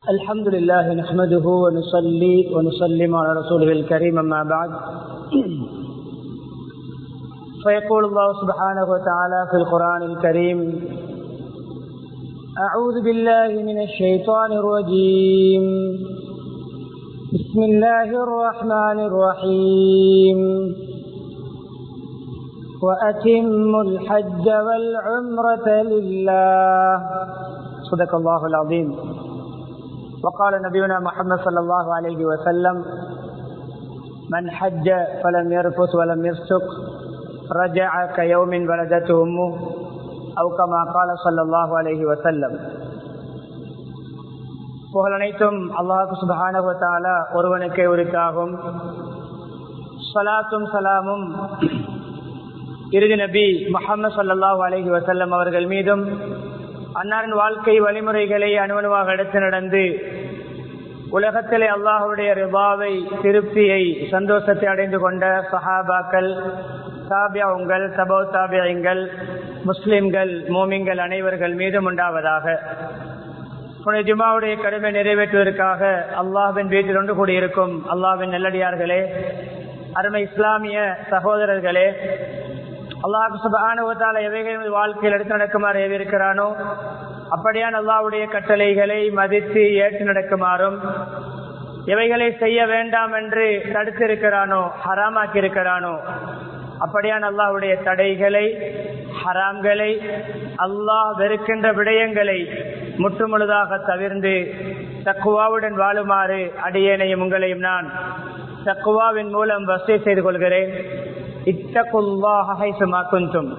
الحمد لله نحمده ونصلي ونسلم على رسوله الكريم أما بعد فيقول الله سبحانه وتعالى في القرآن الكريم أعوذ بالله من الشيطان الرجيم بسم الله الرحمن الرحيم وأتموا الحج والعمرة لله صدق الله العظيم وقال نبينا محمد صلى الله عليه وسلم من حج فلم يرفث ولم يفسق رجع كيوم ولدته امه او كما قال صلى الله عليه وسلم புகழ் அனைத்தும் அல்லாஹு சுபஹானவத்தாலா ஒருவனுக்கே உரித்தாகும் சலாத்தும் சலாமும் இறுதி நபி முகமது சல்லாஹூ அலஹி வசல்லம் அவர்கள் மீதும் அன்னாரின் வாழ்க்கை வழிமுறைகளை அணுவணுவாக எடுத்து நடந்து உலகத்திலே அல்லாஹுடைய ரிபாவை திருப்தியை சந்தோஷத்தை அடைந்து கொண்ட சஹாபாக்கள் தாபியாவுங்கள் சபோ தாபியங்கள் முஸ்லிம்கள் மோமிங்கள் அனைவர்கள் மீதும் உண்டாவதாக புனித ஜுமாவுடைய கடமை நிறைவேற்றுவதற்காக அல்லாஹின் வீட்டில் ஒன்று கூடியிருக்கும் அல்லாஹின் நல்லடியார்களே அருமை இஸ்லாமிய சகோதரர்களே அல்லாஹு சுபானுவத்தால எவைகள் வாழ்க்கையில் எடுத்து நடக்குமாறு ஏவிருக்கிறானோ அப்படியான் அல்லாவுடைய கட்டளைகளை மதித்து ஏற்று நடக்குமாறும் எவைகளை செய்ய வேண்டாம் என்று தடுத்திருக்கிறானோ ஹராமாக்கி இருக்கிறானோ அப்படியான் அல்லாவுடைய தடைகளை ஹராம்களை அல்லாஹ் வெறுக்கின்ற விடயங்களை முற்றுமுழுதாக தவிர்ந்து தக்குவாவுடன் வாழுமாறு அடியேனையும் உங்களையும் நான் தக்குவாவின் மூலம் வசதி செய்து கொள்கிறேன் இத்தகுல்லாஹும்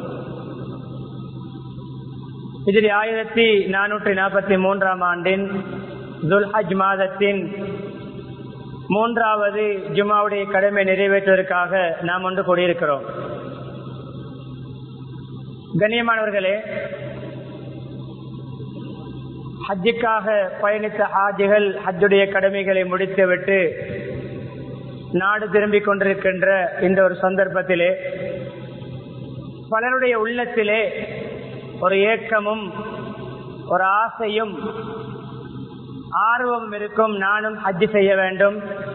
இதில் ஆயிரத்தி நானூற்றி நாற்பத்தி மூன்றாம் ஆண்டின் துல்ஹஜ் மாதத்தின் மூன்றாவது ஜுமாவுடைய கடமை நிறைவேற்றுவதற்காக நாம் ஒன்று கூடியிருக்கிறோம் கண்ணியமானவர்களே ஹஜ்ஜுக்காக பயணித்த ஹாஜிகள் ஹஜ்ஜுடைய கடமைகளை முடித்துவிட்டு நாடு திரும்பிக் கொண்டிருக்கின்ற இந்த ஒரு சந்தர்ப்பத்திலே பலருடைய உள்ளத்திலே ஒரு ஏக்கமும் ஒரு ஆசையும் ஆர்வம் இருக்கும் நானும் ஹஜ்ஜு செய்ய வேண்டும்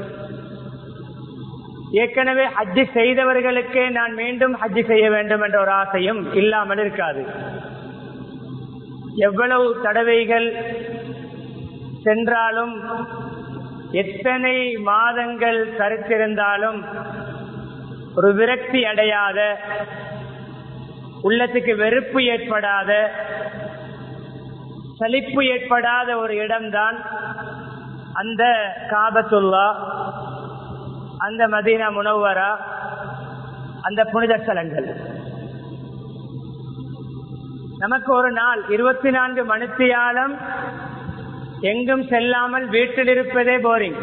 ஏற்கனவே ஹஜ்ஜு செய்தவர்களுக்கே நான் மீண்டும் ஹஜ்ஜு செய்ய வேண்டும் என்ற ஒரு ஆசையும் இல்லாமல் இருக்காது எவ்வளவு தடவைகள் சென்றாலும் எத்தனை மாதங்கள் கருத்திருந்தாலும் ஒரு விரக்தி அடையாத உள்ளத்துக்கு வெறுப்பு ஏற்படாத சலிப்பு ஏற்படாத ஒரு இடம்தான் அந்த காபத்துல்லா அந்த மதீனா முனவரா அந்த புனித ஸ்தலங்கள் நமக்கு ஒரு நாள் இருபத்தி நான்கு மணித்தியாலம் எங்கும் செல்லாமல் வீட்டில் இருப்பதே போரிங்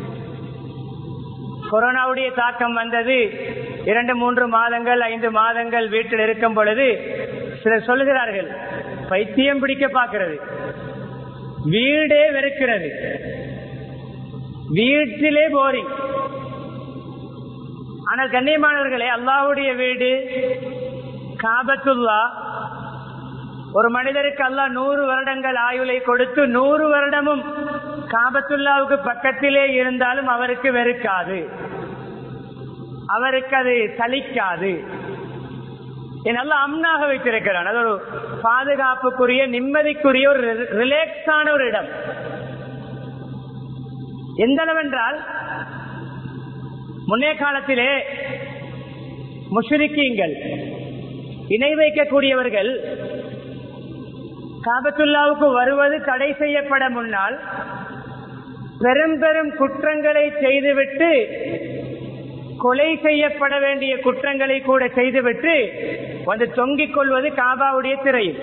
கொரோனாவுடைய தாக்கம் வந்தது இரண்டு மூன்று மாதங்கள் ஐந்து மாதங்கள் வீட்டில் இருக்கும் பொழுது சிலர் சொல்லுகிறார்கள் பைத்தியம் பிடிக்க பார்க்கிறது வீடே வெறுக்கிறது வீட்டிலே போரிங் ஆனால் கண்ணியமானவர்களே அல்லாவுடைய வீடு காபத்துல்லா ஒரு மனிதருக்கு அல்லா நூறு வருடங்கள் ஆயுளை கொடுத்து நூறு வருடமும் காபத்துல்லாவுக்கு பக்கத்திலே இருந்தாலும் அவருக்கு வெறுக்காது அவருக்கு அது சலிக்காது நல்லா அம்னாக வைத்திருக்கிறான் அது ஒரு பாதுகாப்புக்குரிய நிம்மதிக்குரிய ஒரு ரிலாக்ஸான ஒரு இடம் எந்த அளவென்றால் முன்னே காலத்திலே முஷரிக்கீங்கள் இணை வைக்கக்கூடியவர்கள் காபத்துல்லாவுக்கு வருவது தடை செய்யப்பட முன்னால் பெரும் பெரும் குற்றங்களை செய்துவிட்டு கொலை செய்யப்பட வேண்டிய குற்றங்களை கூட செய்துவிட்டு வந்து தொங்கிக் கொள்வது காபாவுடைய திரையில்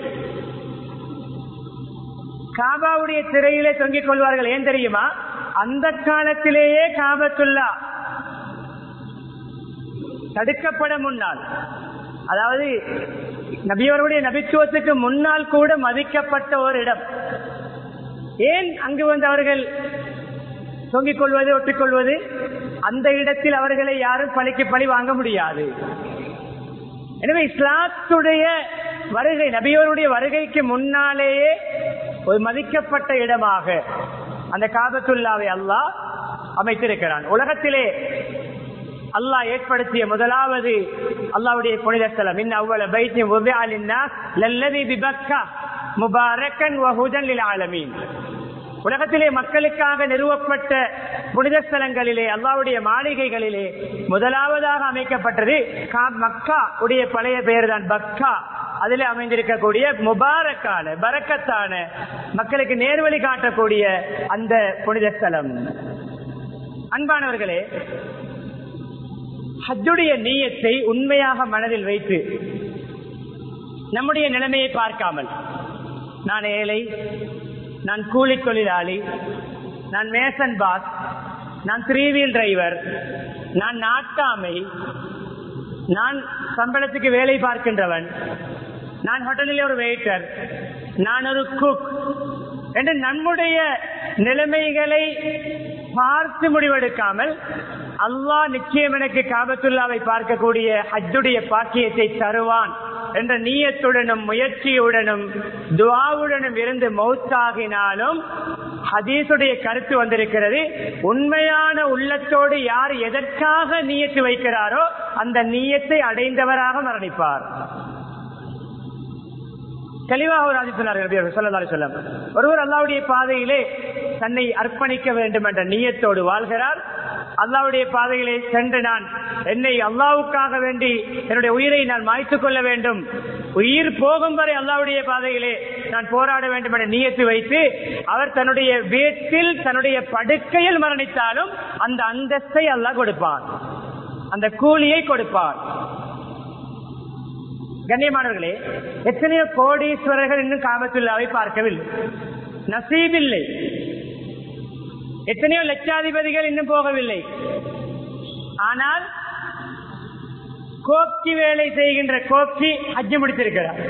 காபாவுடைய திரையிலே தொங்கிக் கொள்வார்கள் ஏன் தெரியுமா அந்த காலத்திலேயே காபத்துல்லா தடுக்கப்பட முன்னால் அதாவது நபியவருடைய நபித்துவத்துக்கு முன்னால் கூட மதிக்கப்பட்ட ஒரு இடம் ஏன் அங்கு வந்து அவர்கள் தொங்கிக் கொள்வது ஒட்டிக்கொள்வது அந்த இடத்தில் அவர்களை யாரும் பழிக்கு பழி வாங்க முடியாது எனவே இஸ்லாத்துடைய வருகை நபியோருடைய வருகைக்கு முன்னாலேயே ஒரு மதிக்கப்பட்ட இடமாக அந்த காபத்துல்லாவை அல்லாஹ் அமைத்திருக்கிறான் உலகத்திலே அல்லாஹ் ஏற்படுத்திய முதலாவது அல்லாவுடைய புனித ஸ்தலம் இன்ன அவ்வளவு பைத்தியம் லல்லதி பிபக்கா முபாரக்கன் வஹுதன் லில் ஆலமீன் உலகத்திலே மக்களுக்காக நிறுவப்பட்ட புனித ஸ்தலங்களிலே அல்லாவுடைய மாளிகைகளிலே முதலாவதாக அமைக்கப்பட்டது மக்கா உடைய பழைய பெயர் தான் பக்கா அதில் அமைந்திருக்கக்கூடிய முபாரக்கான பரக்கத்தான மக்களுக்கு நேர்வழி காட்டக்கூடிய அந்த புனித ஸ்தலம் அன்பானவர்களே ஹஜ்ஜுடைய நீயத்தை உண்மையாக மனதில் வைத்து நம்முடைய நிலைமையை பார்க்காமல் நான் ஏழை நான் கூலி தொழிலாளி நான் மேசன் பாஸ் நான் த்ரீ வீல் டிரைவர் நான் நாட்டாமை நான் சம்பளத்துக்கு வேலை பார்க்கின்றவன் நான் ஹோட்டலில் ஒரு வெயிட்டர் நான் ஒரு குக் என்று நம்முடைய நிலைமைகளை பார்த்து முடிவெடுக்காமல் அல்லாஹ் நிச்சயம் எனக்கு காபத்துல்லாவை பார்க்கக்கூடிய ஹஜ்ஜுடைய பாக்கியத்தை தருவான் என்ற நீயத்துடனும் முயற்சியுடனும் துவாவுடனும் இருந்து மௌத்தாகினாலும் ஹதீசுடைய கருத்து வந்திருக்கிறது உண்மையான உள்ளத்தோடு யார் எதற்காக நீயத்து வைக்கிறாரோ அந்த நீயத்தை அடைந்தவராக மரணிப்பார் தெளிவாக ஒரு ஆதி சொன்னார்கள் சொல்லலாறு சொல்லம் ஒருவர் அல்லாவுடைய பாதையிலே தன்னை அர்ப்பணிக்க வேண்டும் என்ற நீயத்தோடு வாழ்கிறார் அல்லாவுடைய பாதையிலே சென்று நான் என்னை அல்லாவுக்காக வேண்டி என்னுடைய உயிரை நான் மாய்த்துக் கொள்ள வேண்டும் உயிர் போகும் வரை அல்லாவுடைய பாதையிலே நான் போராட வேண்டும் என நீயத்து வைத்து அவர் தன்னுடைய வீட்டில் தன்னுடைய படுக்கையில் மரணித்தாலும் அந்த அந்தஸ்தை அல்லாஹ் கொடுப்பான் அந்த கூலியை கொடுப்பான் கண்ணியமானவர்களே எத்தனையோ கோடீஸ்வரர்கள் இன்னும் காமத்துல்லாவை பார்க்கவில்லை நசீபில்லை எத்தனையோ லட்சாதிபதிகள் இன்னும் போகவில்லை ஆனால் கோப்கி வேலை செய்கின்ற கோப்கி ஹஜ்ஜு முடித்திருக்கிறார்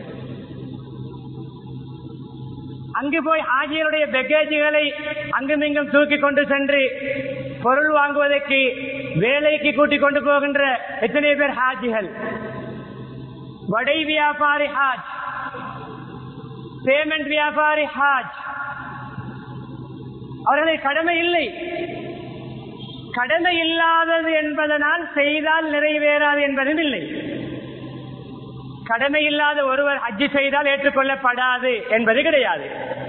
அங்கு போய் ஆகியோருடைய பெகேஜுகளை அங்குமிங்கும் தூக்கி கொண்டு சென்று பொருள் வாங்குவதற்கு வேலைக்கு கூட்டிக் கொண்டு போகின்ற எத்தனை பேர் ஹாஜிகள் வடை வியாபாரி ஹாஜ் பேமெண்ட் வியாபாரி ஹாஜ் அவர்களுக்கு கடமை இல்லை கடமை இல்லாதது என்பதனால் செய்தால் நிறைவேறாது என்பதும் இல்லை கடமை இல்லாத ஒருவர் ஹஜ்ஜு செய்தால் ஏற்றுக்கொள்ளப்படாது என்பது கிடையாது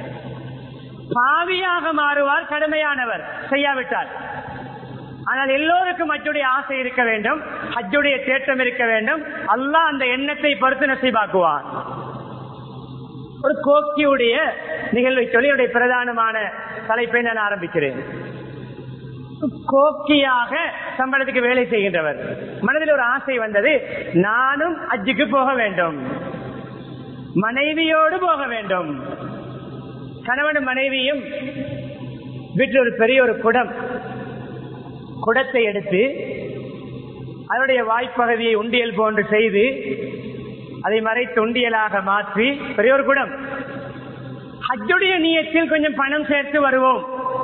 பாவியாக மாறுவார் கடமையானவர் செய்யாவிட்டால் ஆனால் எல்லோருக்கும் ஹஜ்ஜுடைய ஆசை இருக்க வேண்டும் ஹஜ்ஜுடைய தேட்டம் இருக்க வேண்டும் அல்லாஹ் அந்த எண்ணத்தை பொறுத்து நசீபாக்குவார் ஒரு கோக்கியுடைய நிகழ்வை சொல்லி என்னுடைய பிரதானமான தலைப்பை நான் ஆரம்பிக்கிறேன் கோக்கியாக சம்பளத்துக்கு வேலை செய்கின்றவர் மனதில் ஒரு ஆசை வந்தது நானும் அஜுக்கு போக வேண்டும் மனைவியோடு போக வேண்டும் கணவனும் மனைவியும் வீட்டில் ஒரு பெரிய ஒரு குடம் குடத்தை எடுத்து அதனுடைய வாய்ப்பகுதியை உண்டியல் போன்று செய்து அதை மறைத்து உண்டியலாக மாற்றி பெரிய ஒரு குடம் ஹஜ்ஜுடைய நீயத்தில் கொஞ்சம் பணம் சேர்த்து வருவோம்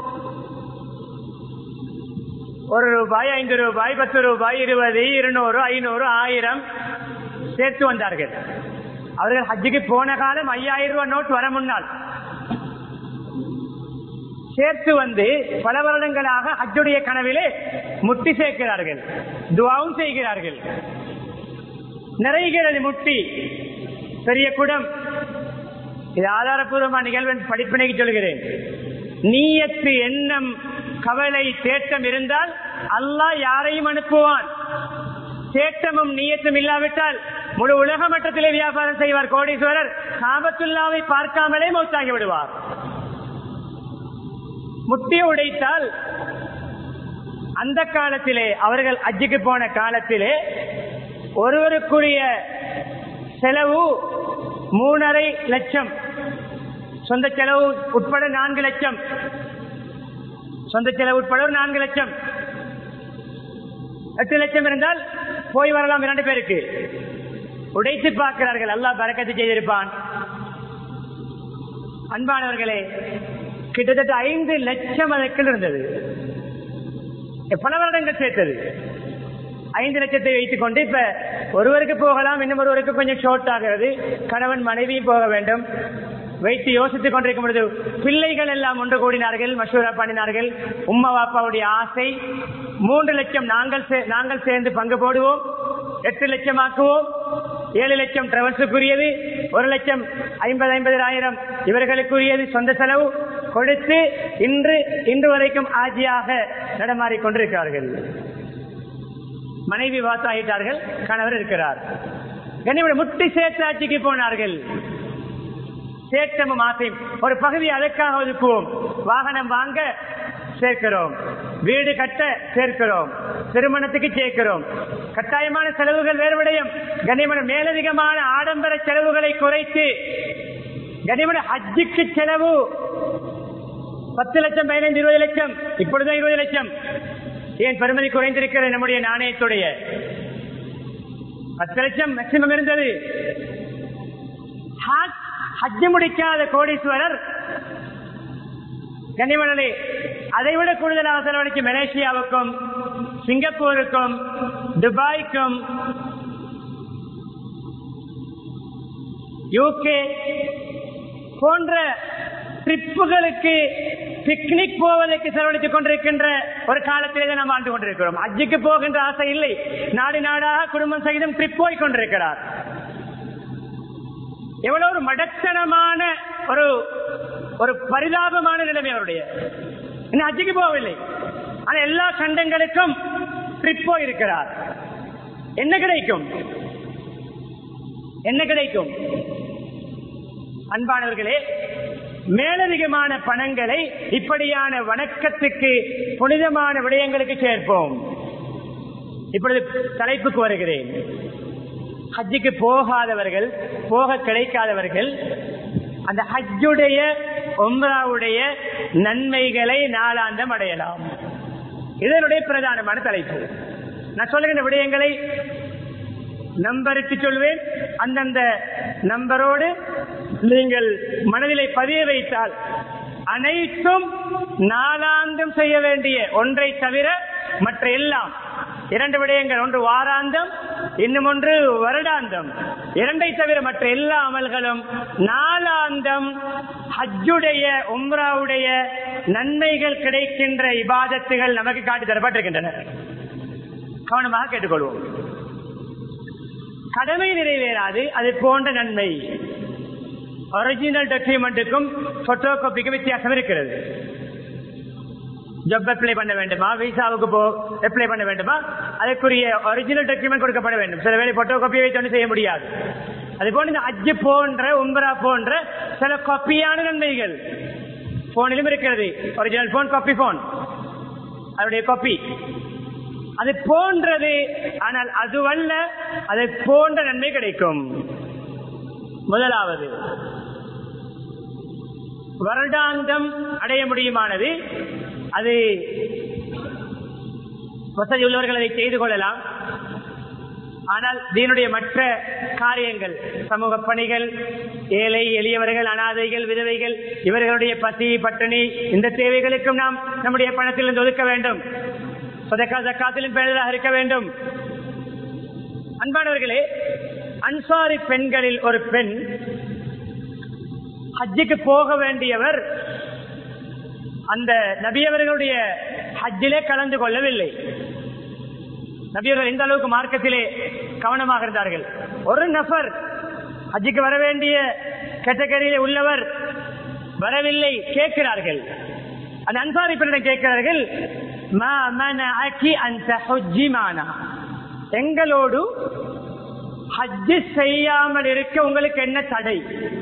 ஒரு ரூபாய் ஐந்து ரூபாய் பத்து ரூபாய் இருபது இருநூறு ஐநூறு ஆயிரம் சேர்த்து வந்தார்கள் அவர்கள் ஹஜ்ஜுக்கு போன காலம் ஐயாயிரம் ரூபாய் நோட் வர முன்னால் சேர்த்து வந்து பல வருடங்களாக ஹஜ்ஜுடைய கனவிலே முட்டி சேர்க்கிறார்கள் துவாவும் செய்கிறார்கள் நிறைகிறது முட்டி பெரிய குடம் இது ஆதாரபூர்வமான நிகழ்வு படிப்பினைக்கு சொல்கிறேன் நீயத்து எண்ணம் கவலை தேட்டம் இருந்தால் அல்லாஹ் யாரையும் அனுப்புவான் தேட்டமும் நீயத்தும் இல்லாவிட்டால் முழு உலக மட்டத்திலே வியாபாரம் செய்வார் கோடீஸ்வரர் காபத்துல்லாவை பார்க்காமலே மௌத்தாகி விடுவார் முட்டி உடைத்தால் அந்த காலத்திலே அவர்கள் அஜிக்கு போன காலத்திலே ஒருவருக்குரிய செலவு மூணரை லட்சம் சொந்த செலவு உட்பட நான்கு லட்சம் சொந்த செலவு உட்பட ஒரு நான்கு லட்சம் எட்டு லட்சம் இருந்தால் போய் வரலாம் இரண்டு பேருக்கு உடைத்து பார்க்கிறார்கள் அல்லாஹ் பறக்கத்து செய்திருப்பான் அன்பானவர்களே கிட்டத்தட்ட ஐந்து லட்சம் அதற்குள் இருந்தது பல வருடங்கள் சேர்த்தது ஐந்து லட்சத்தை வைத்துக் கொண்டு இப்ப ஒருவருக்கு போகலாம் இன்னும் ஒருவருக்கு கொஞ்சம் ஷோர்ட் ஆகிறது கணவன் மனைவியும் போக வேண்டும் வைத்து யோசித்துக் கொண்டிருக்கும் பொழுது பிள்ளைகள் எல்லாம் ஒன்று கூடினார்கள் மசூரா பண்ணினார்கள் உம்மா பாப்பாவுடைய ஆசை மூன்று லட்சம் நாங்கள் சே- நாங்கள் சேர்ந்து பங்கு போடுவோம் எட்டு லட்சம் ஆக்குவோம் ஏழு லட்சம் டிராவல்ஸுக்குரியது ஒரு லட்சம் ஐம்பது ஐம்பதாயிரம் இவர்களுக்குரியது சொந்த செலவு கொடுத்து இன்று இன்று வரைக்கும் ஆஜியாக நடமாறிக் கொண்டிருக்கிறார்கள் மனைவி வாத்தாயிட்டார்கள் கணவர் இருக்கிறார் கண்ணியமுடைய முட்டி சேத்தாட்சிக்கு போனார்கள் சேட்டமும் ஆசையும் ஒரு பகுதி அதற்காக ஒதுக்குவோம் வாகனம் வாங்க சேர்க்கிறோம் வீடு கட்ட சேர்க்கிறோம் திருமணத்துக்கு சேர்க்கிறோம் கட்டாயமான செலவுகள் வேறு விடயம் கண்ணியமான மேலதிகமான ஆடம்பர செலவுகளை குறைத்து கண்ணியமான ஹஜ்ஜுக்கு செலவு பத்து லட்சம் பதினைந்து இருபது லட்சம் இப்பொழுதுதான் இருபது லட்சம் ஏன் பெருமதி குறைந்திருக்கிறது நம்முடைய நாணயத்துடைய பத்து லட்சம் மேக்சிமம் இருந்தது ஹஜ் ஹஜ்ஜு முடிக்காத கோடீஸ்வரர் கனிமணலே அதைவிட கூடுதலாக செலவழிக்கு மலேசியாவுக்கும் சிங்கப்பூருக்கும் துபாய்க்கும் யூகே போன்ற ட்ரிப்புகளுக்கு பிக்னிக் போவதற்கு செலவழித்துக் கொண்டிருக்கின்ற ஒரு காலத்திலே தான் நாம் வாழ்ந்து கொண்டிருக்கிறோம் அஜிக்கு போகின்ற ஆசை இல்லை நாடு நாடாக குடும்பம் சகிதம் ட்ரிப் போய் கொண்டிருக்கிறார் எவ்வளவு ஒரு மடத்தனமான ஒரு ஒரு பரிதாபமான நிலைமை அவருடைய இன்னும் அஜிக்கு போகவில்லை ஆனா எல்லா கண்டங்களுக்கும் ட்ரிப் போயிருக்கிறார் என்ன கிடைக்கும் என்ன கிடைக்கும் அன்பானவர்களே மேலதிகமான பணங்களை இப்படியான வணக்கத்துக்கு புனிதமான விடயங்களுக்கு சேர்ப்போம் இப்பொழுது தலைப்புக்கு வருகிறேன் ஹஜ்ஜுக்கு போகாதவர்கள் போக கிடைக்காதவர்கள் அந்த ஹஜ்ஜுடைய ஒம்ராவுடைய நன்மைகளை நாளாந்தம் அடையலாம் இதனுடைய பிரதானமான தலைப்பு நான் சொல்லுகின்ற விடயங்களை நம்பருக்கு சொல்வேன் அந்தந்த நம்பரோடு நீங்கள் மனதிலே பதிய வைத்தால் அனைத்தும் நாளாந்தம் செய்ய வேண்டிய ஒன்றை தவிர மற்ற எல்லாம் இரண்டு விடயங்கள் ஒன்று வாராந்தம் இன்னும் ஒன்று வருடாந்தம் இரண்டை தவிர மற்ற எல்லா அமல்களும் நாளாந்தம் ஹஜ்ஜுடைய உம்ராவுடைய நன்மைகள் கிடைக்கின்ற இபாதத்துகள் நமக்கு காட்டி தரப்பட்டிருக்கின்றன கவனமாக கேட்டுக்கொள்வோம் கடமை நிறைவேறாது அது போன்ற நன்மை ஒரிஜினல் டாக்குமெண்ட்டுக்கும் போட்டோ காப்பிக்கும் வித்தியாசம் இருக்கிறது ஜப் அப்ளை பண்ண வேண்டுமா விசாவுக்கு போ அப்ளை பண்ண வேண்டுமா அதுக்குரிய ஒரிஜினல் டாக்குமெண்ட் கொடுக்கப்பட வேண்டும் சில வேலை போட்டோ காப்பி வைத்து ஒன்றும் செய்ய முடியாது அது போன்ற இந்த அஜ்ஜு போன்ற உம்பரா போன்ற சில காப்பியான நன்மைகள் போனிலும் இருக்கிறது ஒரிஜினல் போன் காப்பி போன் அதனுடைய காப்பி அது போன்றது ஆனால் அதுவல்ல அதை போன்ற நன்மை கிடைக்கும் முதலாவது வருடாந்தம் அடைய முடியுமானது அது வசதி உள்ளவர்கள் அதை செய்து கொள்ளலாம் ஆனால் தீனுடைய மற்ற காரியங்கள் சமூக பணிகள் ஏழை எளியவர்கள் அனாதைகள் விதவைகள் இவர்களுடைய பசி பட்டினி இந்த தேவைகளுக்கும் நாம் நம்முடைய பணத்திலிருந்து ஒதுக்க வேண்டும் சதக்கா ஜக்காத்திலும் பேருதாக இருக்க வேண்டும் அன்பானவர்களே அன்சாரி பெண்களில் ஒரு பெண் ஹஜ்ஜுக்கு போக வேண்டியவர் அந்த நபியவர்களுடைய ஹஜ்ஜிலே கலந்து கொள்ளவில்லை நபியர்கள் எந்த அளவுக்கு மார்க்கத்திலே கவனமாக இருந்தார்கள் ஒரு நபர் ஹஜ்ஜுக்கு வர வேண்டிய கேட்டகரியிலே உள்ளவர் வரவில்லை கேட்கிறார்கள் அந்த அன்சாரி பெண்ணிடம் கேட்கிறார்கள் "மா மனஅகி அன் தஹுஜ்ஜி மானா?" எங்களோடு ஹஜ்ஜு செய்யாமல் இருக்க உங்களுக்கு என்ன தடை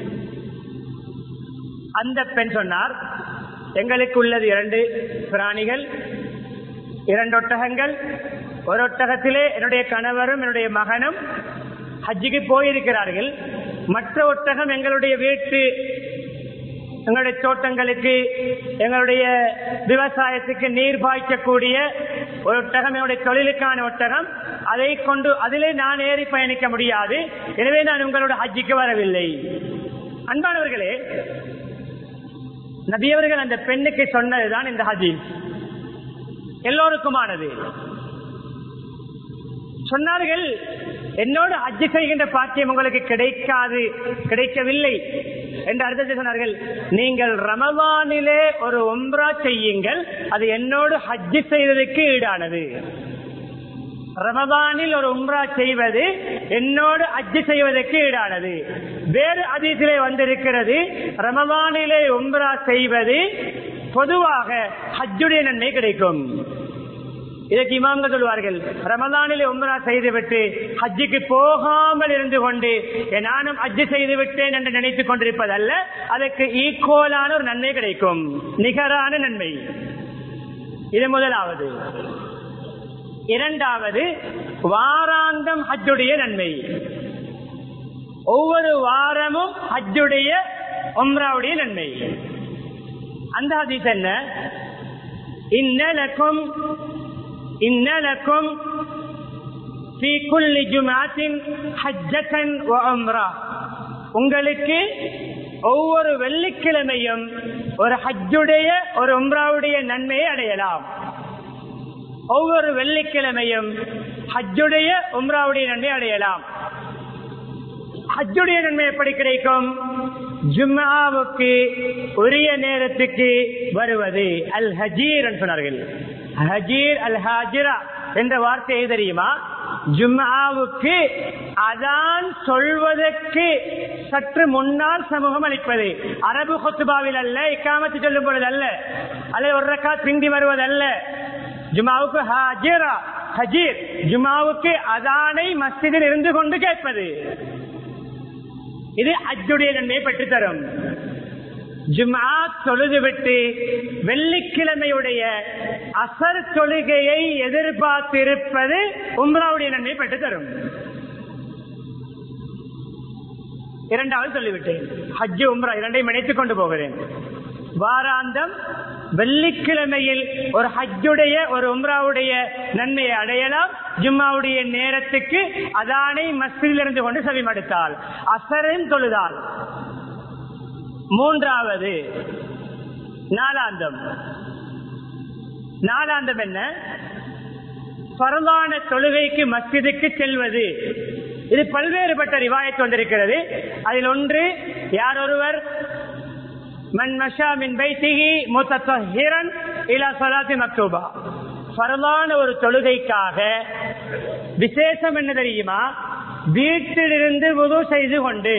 அந்த பெண் சொன்னார் எங்களுக்கு உள்ளது இரண்டு பிராணிகள் இரண்டு ஒட்டகங்கள் ஒரு ஒட்டகத்திலே என்னுடைய கணவரும் என்னுடைய மகனும் ஹஜ்ஜுக்கு போயிருக்கிறார்கள் மற்ற ஒட்டகம் எங்களுடைய வீட்டு எங்களுடைய தோட்டங்களுக்கு எங்களுடைய விவசாயத்துக்கு நீர் பாய்ச்சக்கூடிய ஒரு ஒட்டகம் என்னுடைய தொழிலுக்கான ஒட்டகம் அதை கொண்டு அதிலே நான் ஏறி பயணிக்க முடியாது எனவே நான் உங்களோட ஹஜ்ஜிக்கு வரவில்லை அன்பானவர்களே நபியவர்கள் அந்த பெண்ணுக்கு சொன்னதுதான் இந்த ஹதீஸ் எல்லோருக்குமானது சொன்னார்கள் என்னோடு ஹஜ்ஜு செய்கின்ற பாக்கியம் உங்களுக்கு கிடைக்காது கிடைக்கவில்லை என்று அர்த்தத்தை சொன்னார்கள் நீங்கள் ரமவானிலே ஒரு உம்ரா செய்யுங்கள் அது என்னோடு ஹஜ்ஜு செய்வதற்கு ஈடானது ரமதானில் ஒரு உம்ரா செய்வது என்னோடு அஜ்ஜு செய்வதற்கு ஈடானது வேறு அதிசிலே வந்திருக்கிறது ரமதானிலே உம்ரா செய்வது பொதுவாக ஹஜ்ஜுடைய நன்மை கிடைக்கும் இதற்கு இமாம்கள் சொல்வார்கள் ரமதானிலே உம்ரா செய்துவிட்டு ஹஜ்ஜுக்கு போகாமல் இருந்து கொண்டு நானும் ஹஜ்ஜு செய்து விட்டேன் என்று நினைத்துக் கொண்டிருப்பதல்ல அதற்கு ஈக்குவலான ஒரு நன்மை கிடைக்கும் நிகரான நன்மை இது முதலாவது இரண்டாவது வாராந்தம் ஹஜ்ஜுடைய நன்மை ஒவ்வொரு வாரமும் ஹஜ்ஜுடைய உம்ராவுடைய நன்மை அந்த ஹதீஸ் என்ன இன்னலக்கும் இன்னலக்கும் في كل جمعة حجة وعمرة உங்களுக்கு ஒவ்வொரு வெள்ளிக்கிழமையும் ஒரு ஹஜ்ஜுடைய ஒரு உம்ராவுடைய நன்மையை அடையலாம் ஒவ்வொரு வெள்ளிக்கிழமையும் ஹஜ்ஜுடைய உம்ராவுடைய நன்மை அடையலாம் ஹஜ்ஜுடைய நன்மை எப்படி கிடைக்கும் ஜும்மாவுக்கு உரிய நேரத்துக்கு வருவது அல் ஹஜீர் சொன்னார்கள் ஹஜீர் அல் ஹாஜிரா என்ற வார்த்தை தெரியுமா ஜும்மாவுக்கு அதான் சொல்வதற்கு சற்று முன்னால் சமூகம் அளிப்பது அரபு கொத்துபாவில் அல்ல இக்காமத்து சொல்லும் பொழுது அல்ல அல்லது ஒரு ரக்கா பிந்தி வருவதல்ல ஜுமாவுக்கு ஹாஜிரா ஹஜீர் ஜுமாவுக்கு அதானை மஸ்ஜிதில் இருந்து கொண்டு கேட்பது இது அஜுடைய நன்மையை பெற்று தரும் ஜுமா தொழுது விட்டு வெள்ளிக்கிழமையுடைய அசர் தொழுகையை எதிர்பார்த்திருப்பது உம்ராவுடைய நன்மை பெற்று தரும் இரண்டாவது சொல்லிவிட்டேன் ஹஜ்ஜு உம்ரா இரண்டையும் இணைத்துக் கொண்டு போகிறேன் வாராந்தம் வெள்ளிக்கிழமையில் ஒரு ஹஜ்ஜுடைய ஒரு உம்ராவுடைய நன்மையை அடையலாம் ஜும்மாவுடைய நேரத்துக்கு அதானை மஸ்தில் இருந்து கொண்டு செவிமடுத்தால் அசரின் தொழுதால் மூன்றாவது நாலாந்தம் நாலாந்தம் என்ன பரவான தொழுகைக்கு மஸ்ஜிதுக்கு செல்வது இது பல்வேறுபட்ட ரிவாயத்து வந்திருக்கிறது அதில் ஒன்று யார் ஒருவர் மன் மஷா மின் பைத்திகி முத்தஹிரன் இலா சலாத்தி மக்தூபா பரவான ஒரு தொழுகைக்காக விசேஷம் என்ன தெரியுமா வீட்டிலிருந்து புது செய்து கொண்டு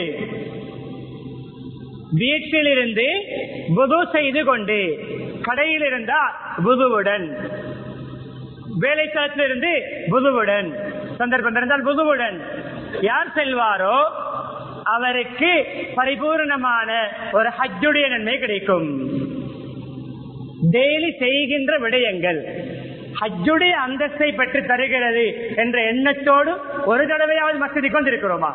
வீட்டிலிருந்து புது செய்து கொண்டு கடையில் இருந்தா புதுவுடன் வேலை இருந்து புதுவுடன் சந்தர்ப்பம் இருந்தால் புதுவுடன் யார் செல்வாரோ அவருக்கு பரிபூர்ணமான ஒரு ஹஜ்ஜுடைய நன்மை கிடைக்கும் டெய்லி செய்கின்ற விடயங்கள் ஹஜ்ஜுடைய அந்தஸ்தை பெற்று தருகிறது என்ற எண்ணத்தோடு ஒரு தடவையாவது மசதி கொண்டிருக்கிறோமா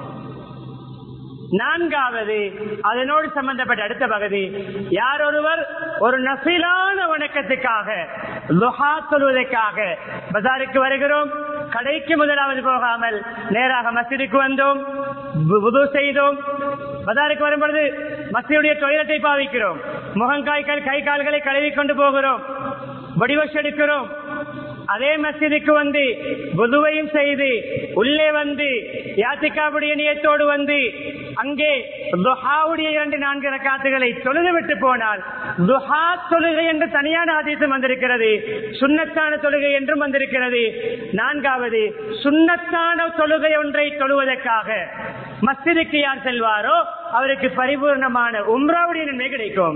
நான்காவது அதனோடு சம்பந்தப்பட்ட அடுத்த பகுதி யார் ஒருவர் ஒரு நசிலான வணக்கத்துக்காக லுஹா சொல்வதற்காக பஜாருக்கு வருகிறோம் கடைக்கு முதலாவது போகாமல் நேராக மசிதிக்கு வந்தோம் புது செய்தோம் பஜாருக்கு வரும் பொழுது மசியுடைய தொழிலத்தை பாவிக்கிறோம் முகங்காய்கள் கை கால்களை கழுவி கொண்டு போகிறோம் வடிவஷ் எடுக்கிறோம் அதே மசிதுக்கு வந்து புதுவையும் செய்து உள்ளே வந்து யாத்திகாவுடைய நியத்தோடு வந்து அங்கே துஹாவுடைய இரண்டு நான்கு ரக்காத்துகளை தொழுது விட்டு போனால் துஹா தொழுகை என்று தனியான ஆதேசம் வந்திருக்கிறது சுண்ணத்தான தொழுகை என்றும் வந்திருக்கிறது நான்காவது சுண்ணத்தான தொழுகை ஒன்றை தொழுவதற்காக மஸ்ஜிதுக்கு யார் செல்வாரோ அவருக்கு பரிபூர்ணமான உம்ராவுடைய நன்மை கிடைக்கும்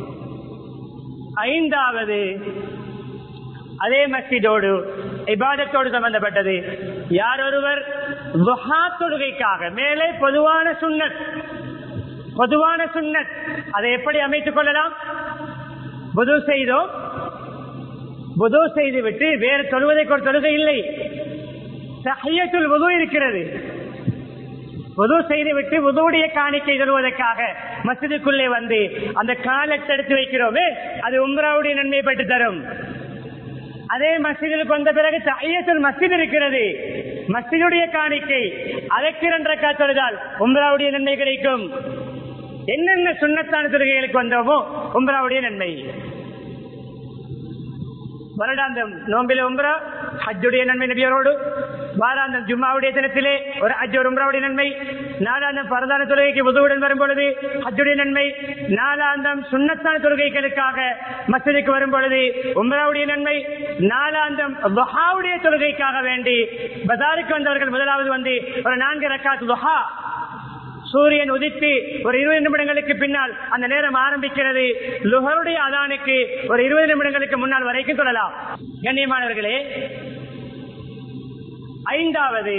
ஐந்தாவது அதே மஸ்ஜிதோடு இபாதத்தோடு சம்பந்தப்பட்டது யார் ஒருவர் துஹா தொழுகைக்காக மேலே பொதுவான சுண்ணத் பொதுவான சுண்ணத் அதை எப்படி அமைத்துக் கொள்ளலாம் புது செய்தோம் புது செய்து விட்டு வேறு தொழுவதற்கு ஒரு தொழுகை இல்லை சஹியத்துல் புது இருக்கிறது புது செய்துவிட்டு புதுவுடைய காணிக்கை சொல்வதற்காக மசிதுக்குள்ளே வந்து அந்த காலத்தை எடுத்து வைக்கிறோமே அது உம்ராவுடைய நன்மையை பெற்று தரும் அதே மஸ்ஜிதுக்கு வந்த பிறகு ஐயத்தில் மஸ்ஜித் இருக்கிறது மஸ்ஜிதுடைய காணிக்கை அதற்கு இரண்டரை தொழுதால் உம்ராவுடைய நன்மை கிடைக்கும் என்னென்ன சுண்ணத்தான தொழுகைகளுக்கு வந்தோமோ உம்ராவுடைய நன்மை வருடாந்தம் நோம்பில உம்ரா ஹஜ்ஜுடைய நன்மை நபியரோடு வாராந்தம் ஜும்மாவுடைய தினத்திலே ஒரு அஜ் ஒரு உம்ராவுடைய நன்மை நாலாந்தம் பரதான தொழுகைக்கு உதவுடன் வரும் பொழுது ஹஜ்ஜுடைய நன்மை நாலாந்தம் சுண்ணத்தான தொழுகைகளுக்காக மசதிக்கு வரும் பொழுது உம்ராவுடைய நன்மை நாலாந்தம் துஹாவுடைய தொழுகைக்காக வேண்டி பஜாருக்கு வந்தவர்கள் முதலாவது வந்து ஒரு நான்கு ரக்காத் துஹா சூரியன் உதித்து ஒரு இருபது நிமிடங்களுக்கு பின்னால் அந்த நேரம் ஆரம்பிக்கிறது லுகருடைய அதானுக்கு ஒரு இருபது நிமிடங்களுக்கு முன்னால் வரைக்கும் சொல்லலாம் கண்ணியமானவர்களே ஐந்தாவது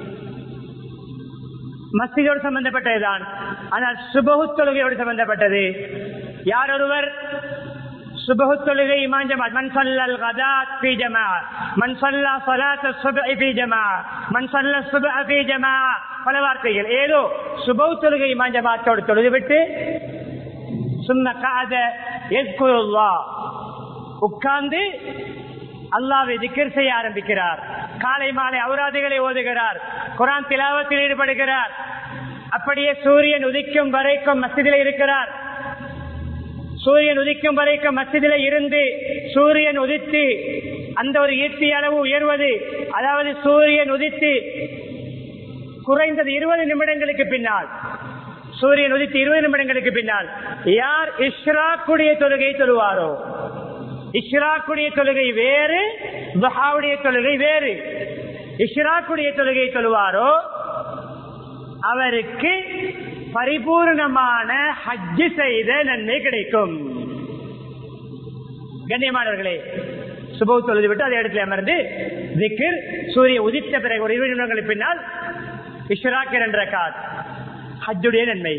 மஸ்ஜிதோடு சம்பந்தப்பட்டதுதான் ஆனால் சுபகு தொழுகையோடு சம்பந்தப்பட்டது யார் ஒருவர் சுபகு தொழுகை இமாம் ஜமாத் மன் சல்லல் கதாத் ஃபீ ஜமா மன் சல்லா ஸலாத் சுப்ஹி ஃபீ ஜமா மன் சல்ல சுப்ஹ ஃபீ ஜமா பல வார்த்தைகள் ஏதோ சுபகு தொழுகை இமாம் ஜமாத்தோடு தொழுதுவிட்டு சும்ம காத எஸ்குருல்லாஹ் உட்கார்ந்து அல்லாவை திக்கர் செய்ய ஆரம்பிக்கிறார் காலை மாலை அவுராதிகளை ஓதுகிறார் குரான் திலாவத்தில் ஈடுபடுகிறார் அப்படியே சூரியன் உதிக்கும் வரைக்கும் மசிதில் இருக்கிறார் சூரியன் உதிக்கும் வரைக்கும் மசிதில இருந்து சூரியன் உதித்து அந்த ஒரு ஈர்த்தி அளவு உயர்வது அதாவது சூரியன் உதித்து குறைந்தது இருபது நிமிடங்களுக்கு பின்னால் சூரியன் உதித்து இருபது நிமிடங்களுக்கு பின்னால் யார் இஷ்ராக்குடைய தொழுகை தொழுவாரோ இஷ்ராக்குடைய தொழுகை வேறு துஹாவுடைய தொழுகை வேறு இஷ்ராக்குடைய தொழுகை தொழுவாரோ அவருக்கு பரிபூர்ணமான ஹஜ்ஜு செய்த நன்மை கிடைக்கும் கண்ணியமானவர்களே சுப தொழுது விட்டு அதே இடத்துல அமர்ந்து திக்கிர் சூரிய உதித்த பிறகு ஒரு இருபது நிமிடங்களுக்கு பின்னால் இஷ்ராக்கர் என்ற காத் ஹஜ்ஜுடைய நன்மை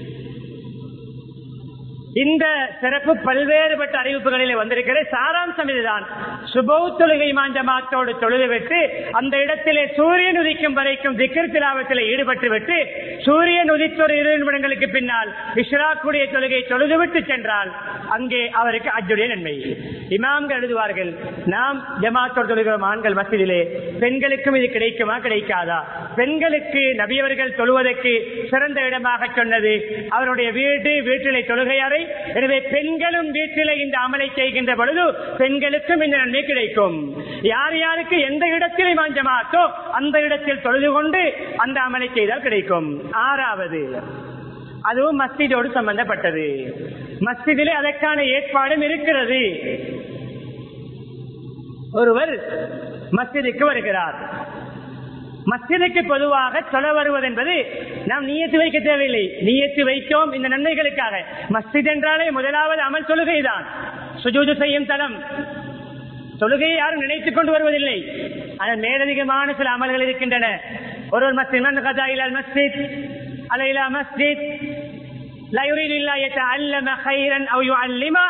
இந்த சிறப்பு பல்வேறுபட்ட அறிவிப்புகளிலே வந்திருக்கிற சாராம்சம் இதுதான் சுபௌ தொழுகை மாஞ்சமாத்தோடு தொழுது விட்டு அந்த இடத்திலே சூரியன் உதிக்கும் வரைக்கும் திக்கர் திலாவத்தில் ஈடுபட்டு விட்டு சூரியன் உதித்த ஒரு இருபது நிமிடங்களுக்கு பின்னால் இஷ்ராக்குடைய தொழுகை தொழுதுவிட்டு சென்றால் அங்கே அவருக்கு அஜுடைய நன்மை இமாம்கள் எழுதுவார்கள் நாம் ஜமாத்தோடு தொழுகிறோம் ஆண்கள் மசிதிலே பெண்களுக்கும் இது கிடைக்குமா கிடைக்காதா பெண்களுக்கு நபியவர்கள் தொழுவதற்கு சிறந்த இடமாக சொன்னது அவருடைய வீடு வீட்டிலே தொழுகை அறை எனவே பெண்களும் வீட்டிலே இந்த அமலை செய்கின்ற பொழுது பெண்களுக்கும் இந்த நன்மை கிடைக்கும் யார் யாருக்கு எந்த இடத்திலே மாஞ்சமாத்தோ அந்த இடத்தில் தொழுது கொண்டு அந்த அமலை செய்தால் கிடைக்கும் ஆறாவது அதுவும் மஸ்ஜிதோடு சம்பந்தப்பட்டது மஸ்ஜிதிலே அதற்கான ஏற்பாடும் இருக்கிறது ஒருவர் மஸ்ஜிதுக்கு வருகிறார் மஸ்ஜிதுக்கு பொதுவாக சொல்ல வருவது என்பது நாம் நீயத்து வைக்க தேவையில்லை நீயத்து வைத்தோம் இந்த நன்மைகளுக்காக மஸ்ஜித் என்றாலே முதலாவது அமல் தொழுகைதான் சுஜூது செய்யும் தளம் தொழுகையை யாரும் நினைத்துக் கொண்டு வருவதில்லை ஆனால் மேலதிகமான சில அமல்கள் இருக்கின்றன ஒருவர் மஸ்ஜித் கதா இலால் மஸ்ஜித் அலைலா மஸ்ஜித் لا يريد الله يتعلم خيرا او يعلمه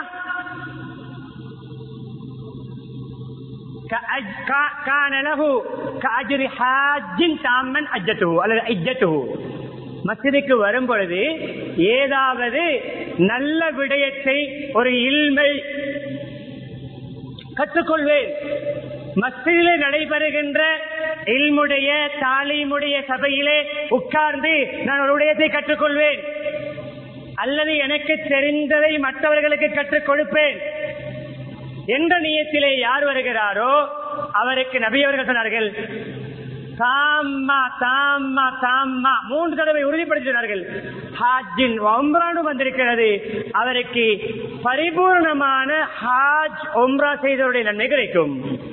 كان له كأجر حاج تاما أجته அல்லது இஜ்ஜته மஸ்ஜிதுக்கு வரும் பொழுது ஏதாவது நல்ல விடயத்தை ஒரு இல்மை கற்றுக்கொள்வேன் மஸ்ஜிதிலே நடைபெறுகின்ற இல்முடைய தாலீமுடைய சபையிலே உட்கார்ந்து நான் ஒரு விடயத்தை கற்றுக்கொள்வேன் அல்லது எனக்கு தெரிந்ததை மற்றவர்களுக்கு கற்றுக் கொடுப்பேன் என்ற நியத்திலே யார் வருகிறாரோ அவருக்கு நபியவர்கள் சொன்னார்கள் தாம்மா தாம்மா தாம்மா மூன்று தடவை உறுதிப்படுத்தினார்கள் ஹாஜின் ஒம்ரானு வந்திருக்கிறது அவருக்கு பரிபூர்ணமான ஹாஜ் ஒம்ரா செய்தவருடைய நன்மை கிடைக்கும்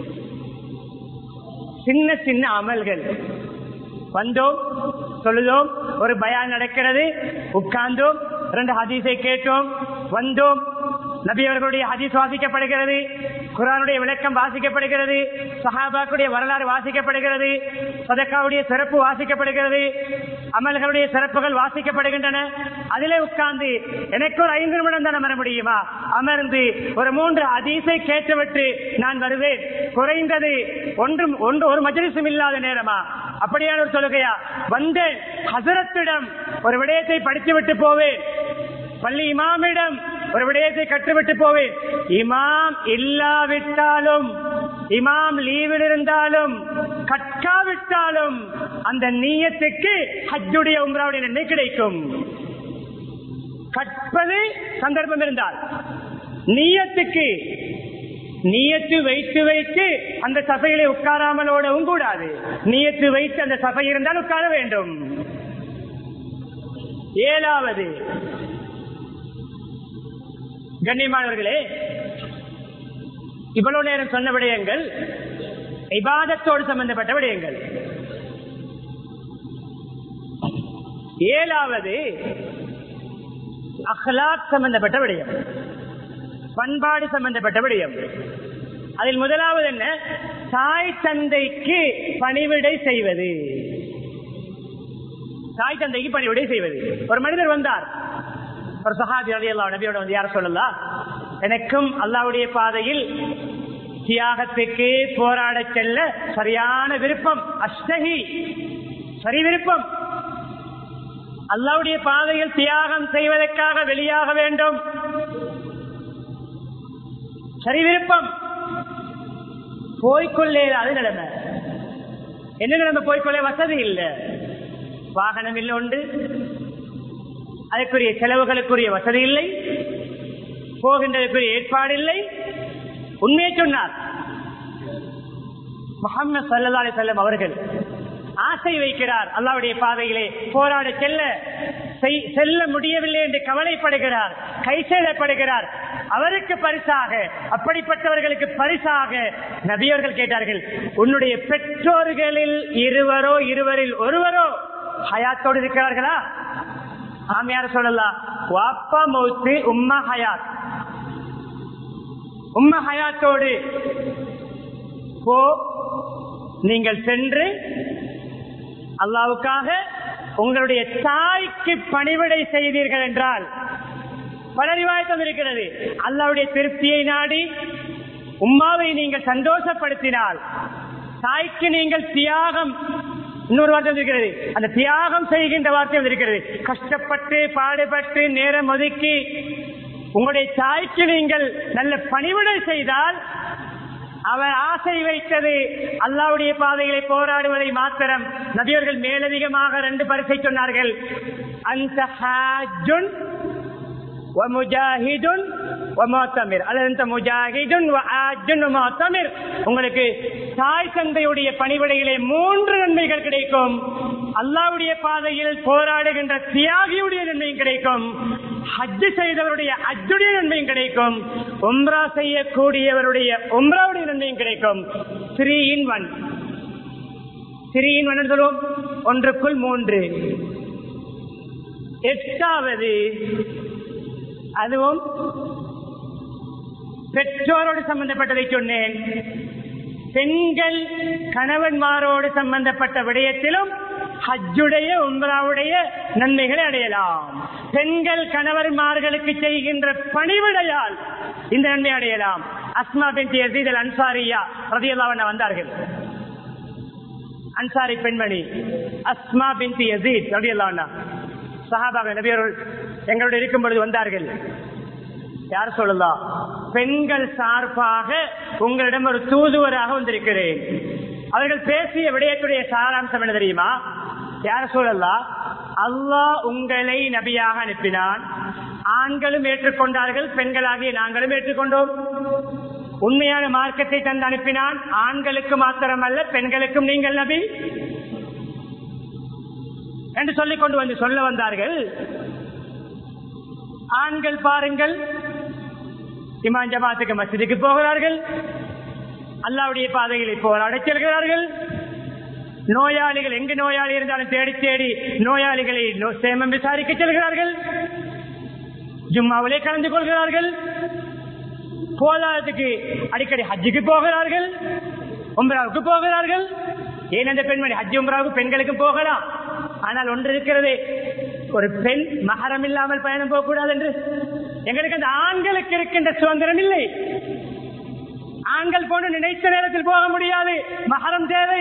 சின்ன சின்ன அமல்கள் வந்தோம் சொல்லுதோம் ஒரு பயான் நடக்கிறது உட்கார்ந்தோம் ரெண்டு ஹதீஸை கேட்டோம் வந்தோம் நபி அவர்களுடைய ஹதீஸ் வாசிக்கப்படுகிறது குரானுடைய விளக்கம் வாசிக்கப்படுகிறது சஹாபாக்குடைய வரலாறு வாசிக்கப்படுகிறது சதக்காவுடைய சிறப்பு வாசிக்கப்படுகிறது அமல்களுடைய சிறப்புகள் வாசிக்கப்படுகின்றன அதிலே உட்கார்ந்து எனக்கு ஒரு ஐந்து நிமிடம் தான் அமர முடியுமா அமர்ந்து ஒரு மூன்று அதீசை கேட்டுவிட்டு நான் வருவேன் குறைந்தது ஒன்றும் ஒன்று ஒரு மஜலிசும் இல்லாத நேரமா அப்படியான ஒரு சொல்லுகையா வந்தேன் ஹசரத்திடம் ஒரு விடயத்தை படித்துவிட்டு போவேன் பள்ளி இமாமிடம் ஒரு விடயத்தை கற்றுவிட்டு போவேன் இமாம் இல்லாவிட்டாலும் இமாம் லீவில் இருந்தாலும் கற்காவிட்டாலும் அந்த நீயத்துக்கு ஹஜ்ஜுடைய உம்ராவுடைய நன்மை கிடைக்கும் கற்பது சந்தர்ப்பம் இருந்தால் நீயத்துக்கு நீயத்து வைத்து வைத்து அந்த சபையிலே உட்காராமல் ஓடவும் கூடாது நீயத்து வைத்து அந்த சபை இருந்தால் உட்கார வேண்டும் ஏழாவது கண்ணியமானவர்களே இவ்வளவு நேரம் சொன்ன விடயங்கள் இபாதத்தோடு சம்பந்தப்பட்ட விடயங்கள் ஏழாவது அஹ்லாக் சம்பந்தப்பட்ட விடயம் பண்பாடு சம்பந்தப்பட்ட விடயம் அதில் முதலாவது என்ன தாய் தந்தைக்கு பணிவிடை செய்வது தாய் தந்தைக்கு பணிவிடை செய்வது ஒரு மனிதர் வந்தார் ஒரு சஹாபி அலி அல்லா நபியோட வந்து யார சொல்லலாம் எனக்கும் அல்லாவுடைய பாதையில் தியாகத்துக்கு போராட செல்ல சரியான விருப்பம் அஷ்டகி சரி விருப்பம் அல்லாவுடைய பாதையில் தியாகம் செய்வதற்காக வெளியாக வேண்டும் சரி விருப்பம் போய்கொள்ளே அது நிலைமை என்ன நிலைமை போய்கொள்ளே வசதி இல்லை வாகனம் இல்லை உண்டு அதற்குரிய செலவுகளுக்குரிய வசதி இல்லை போகின்றதற்குரிய ஏற்பாடு இல்லை உண்மையை சொன்னார் முகமது சல்லா அலி செல்லம் அவர்கள் ஆசை வைக்கிறார் அல்லாவுடைய பாதையிலே போராட செல்ல செல்ல முடியவில்லை என்று கவலைப்படுகிறார் கை செய்யப்படுகிறார் அவருக்கு பரிசாக அப்படிப்பட்டவர்களுக்கு பரிசாக நபியவர்கள் கேட்டார்கள் உன்னுடைய பெற்றோர்களில் இருவரோ இருவரில் ஒருவரோ ஹயாத்தோடு இருக்கிறார்களா ஆமியார் சொல்லலாம் வாப்பா மௌத்து உம்மா ஹயாத் உம்மா ஹயாத்தோடு போ நீங்கள் சென்று அல்லாவுக்காக உங்களுடைய தாய்க்கு பணிவிடை செய்தீர்கள் என்றால் பல ரிவாயத்தம் இருக்கிறது அல்லாவுடைய திருப்தியை நாடி உம்மாவை நீங்கள் சந்தோஷப்படுத்தினால் தாய்க்கு நீங்கள் தியாகம் இன்னொரு வார்த்தை இருக்கிறது அந்த தியாகம் செய்கின்ற வார்த்தை இருக்கிறது கஷ்டப்பட்டு பாடுபட்டு நேரம் ஒதுக்கி உங்களுடைய தாய்க்கு நீங்கள் நல்ல பணிவிடை செய்தால் அவர் ஆசை வைத்தது அல்லாவுடைய பாதைகளை போராடுவதை மாத்திரம் நபியர்கள் மேலதிகமாக ரெண்டு பரிசை சொன்னார்கள் அந்த உங்களுக்கு தாய் தந்தையுடைய பணிவிடையிலே மூன்று நன்மைகள் கிடைக்கும் அல்லாவுடைய பாதையில் போராடுகின்ற தியாகியுடைய நன்மையும் கிடைக்கும் ஹஜ்ஜு செய்தவருடைய அஜுடைய நன்மையும் கிடைக்கும் உம்ரா செய்யக்கூடியவருடைய உம்ராவுடைய நன்மையும் கிடைக்கும் three in one three in one சொல்லுவோம் ஒன்றுக்குள் மூன்று எட்டாவது அதுவும் பெற்றோரோடு சம்பந்தப்பட்டதை சொன்னேன் பெண்கள் கணவன்மாரோடு சம்பந்தப்பட்ட விடயத்திலும் ஹஜ்ஜுடைய உம்ராவுடைய நன்மைகளை அடையலாம் பெண்கள் கணவன்மார்களுக்கு செய்கின்ற பணிவிடையால் இந்த நன்மை அடையலாம் அஸ்மா பின் யசீத் அன்சாரியா ரதியல்லாவண்ண வந்தார்கள் அன்சாரி பெண்மணி அஸ்மா பின் யசீத் ரதியல்லாவண்ணா சஹாபாக நபியர்கள் எங்களோட இருக்கும் பொழுது வந்தார்கள் யார் சொல்லலாம் பெண்கள் சார்பாக உங்களிடம் ஒரு தூதுவராக வந்திருக்கிறேன் அவர்கள் பேசிய விடயத்துடைய சாராம்சம் என்ன தெரியுமா யார் சொல்லலாம் அல்லாஹ் உங்களை நபியாக அனுப்பினான் ஆண்களும் ஏற்றுக்கொண்டார்கள் பெண்களாகிய நாங்களும் ஏற்றுக்கொண்டோம் உண்மையான மார்க்கத்தை தந்து அனுப்பினான் ஆண்களுக்கு மாத்திரமல்ல பெண்களுக்கும் நீங்கள் நபி என்று சொல்லிக் கொண்டு வந்து சொல்ல வந்தார்கள் ஆண்கள் பாருங்கள் இமான் ஜமாத்துக்கு மசிதுக்கு போகிறார்கள் அல்லாவுடைய பாதைகளை போராட செல்கிறார்கள் நோயாளிகள் எங்கு நோயாளி இருந்தாலும் தேடி தேடி நோயாளிகளை சேமம் விசாரிக்க செல்கிறார்கள் ஜும்மாவிலே கலந்து கொள்கிறார்கள் போதாததுக்கு அடிக்கடி ஹஜ்ஜுக்கு போகிறார்கள் உம்ராவுக்கு போகிறார்கள் ஏன் அந்த பெண்மணி ஹஜ் உம்ராவுக்கு பெண்களுக்கு போகலாம் ஆனால் ஒன்று இருக்கிறது ஒரு பெண் மகரம் இல்லாமல் பயணம் போகக்கூடாது என்று எங்களுக்கு அந்த ஆண்களுக்கு இருக்கின்ற சுதந்திரம் இல்லை ஆண்கள் போன்று நினைத்த நேரத்தில் போக முடியாது மகரம் தேவை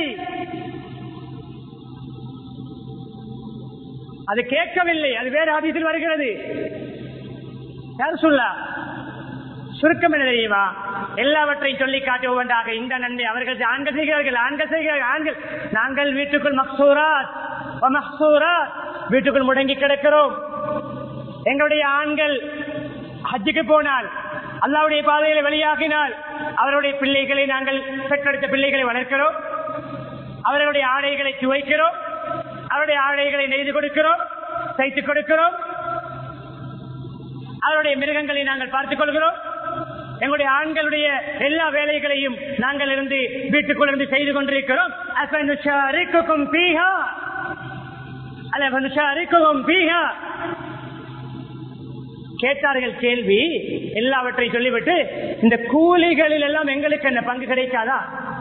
அது கேட்கவில்லை அது வேறு ஆதியத்தில் வருகிறது யார் சொல்லா சுருக்கம் என்ன தெரியுமா எல்லாவற்றையும் சொல்லி காட்டி ஒவ்வொன்றாக இந்த நன்மை அவர்கள் ஆண்கள் செய்கிறார்கள் ஆண்கள் செய்கிறார்கள் ஆண்கள் நாங்கள் வீட்டுக்குள் மக்சூராத் மக்சூராத் வீட்டுக்குள் முடங்கி கிடக்கிறோம் எங்களுடைய ஆண்கள் ஹஜ்ஜுக்கு போனால் அல்லாவுடைய பாதையில வெளியாகினால் அவருடைய பிள்ளைகளை நாங்கள் பெற்றெடுத்த பிள்ளைகளை வளர்க்கிறோம் அவர்களுடைய ஆடைகளை சுவைக்கிறோம் அவருடைய ஆடைகளை நெய்து கொடுக்கிறோம் தைத்துக் கொடுக்கிறோம் அவருடைய மிருகங்களை நாங்கள் பார்த்துக் கொள்கிறோம் எங்களுடைய ஆண்களுடைய எல்லா வேலைகளையும் நாங்கள் இருந்து வீட்டுக்குள் இருந்து செய்து கொண்டிருக்கிறோம் அஃபனுஷாரிக்குக்கும் பீஹா அலஃபனுஷாரிக்குக்கும் பீஹா கேட்டார்கள் கேள்வி எல்லாவற்றையும் சொல்லிவிட்டு இந்த கூலிகளில் எல்லாம் எங்களுக்கு என்ன பங்கு கிடைக்காதா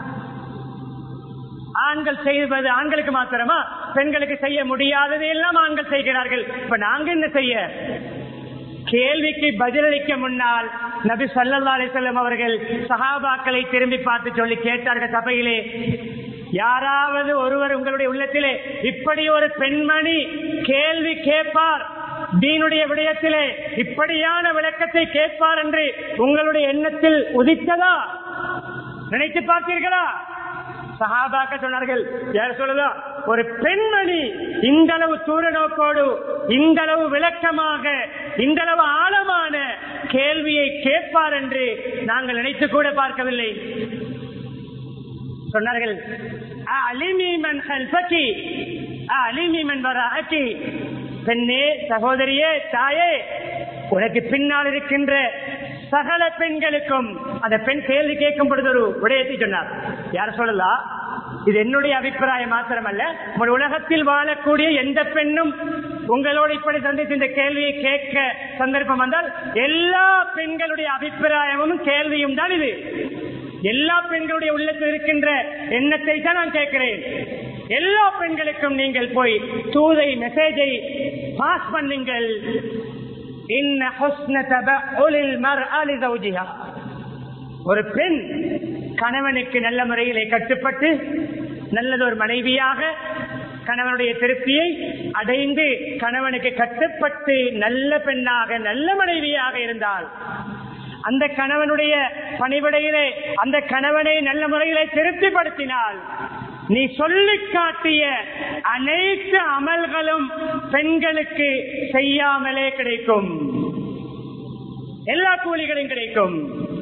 ஆண்கள் செய்வது ஆண்களுக்கு மாத்திரமா பெண்களுக்கு செய்ய முடியாததை எல்லாம் ஆண்கள் செய்கிறார்கள் இப்ப நாங்க என்ன செய்ய கேள்விக்கு பதிலளிக்க முன்னால் நபி சல்லா அலிசல்லம் அவர்கள் சஹாபாக்களை திரும்பி பார்த்து சொல்லி கேட்டார்கள் சபையிலே யாராவது ஒருவர் உங்களுடைய உள்ளத்திலே இப்படி ஒரு பெண்மணி கேள்வி கேட்பார் தீனுடைய விடயத்திலே இப்படியான விளக்கத்தை கேட்பார் என்று உங்களுடைய எண்ணத்தில் உதித்ததா நினைத்து பார்த்தீர்களா சஹாபாக்க சொன்னார்கள் யார் சொல்லுதா ஒரு பெண்மணி இந்த அளவு தூர நோக்கோடு இந்த அளவு விளக்கமாக இந்த அளவு ஆழமான கேள்வியை கேட்பார் என்று நாங்கள் நினைத்து கூட பார்க்கவில்லை சொன்னார்கள் அலிமீமன் ஹல்பக்கி அலிமீமன் வர அக்கி பெண்ணே சகோதரியே தாயே உனக்கு பின்னால் இருக்கின்ற சகல பெண்களுக்கும் அந்த பெண் கேள்வி கேட்கும் பொழுது ஒரு விடயத்தை சொன்னார் யார் சொல்லலாம் இது என்னுடைய அபிப்பிராயம் மாத்திரமல்ல உங்கள் உலகத்தில் வாழக்கூடிய எந்த பெண்ணும் உங்களோடு இப்படி சந்தித்து இந்த கேள்வியை கேட்க சந்தர்ப்பம் வந்தால் எல்லா பெண்களுடைய அபிப்பிராயமும் கேள்வியும் தான் இது எல்லா பெண்களுடைய உள்ளத்தில் இருக்கின்ற எண்ணத்தை தான் நான் கேட்கிறேன் எல்லா பெண்களுக்கும் நீங்கள் போய் தூதை மெசேஜை பாஸ் பண்ணுங்கள் இன்ன ஹுஸ்ன தபஉலில் மர்அ லிஸௌஜிஹா ஒரு பெண் கணவனுக்கு நல்ல முறையிலே கட்டுப்பட்டு நல்லதொரு மனைவியாக கணவனுடைய திருப்தியை அடைந்து கணவனுக்கு கட்டுப்பட்டு நல்ல பெண்ணாக நல்ல மனைவியாக இருந்தால் அந்த கணவனுடைய பணிவிடையிலே அந்த கணவனை நல்ல முறையிலே திருப்திப்படுத்தினால் நீ சொல்லி காட்டிய அனைத்து அமல்களும் பெண்களுக்கு செய்யாமலே கிடைக்கும் எல்லா கூலிகளும் கிடைக்கும்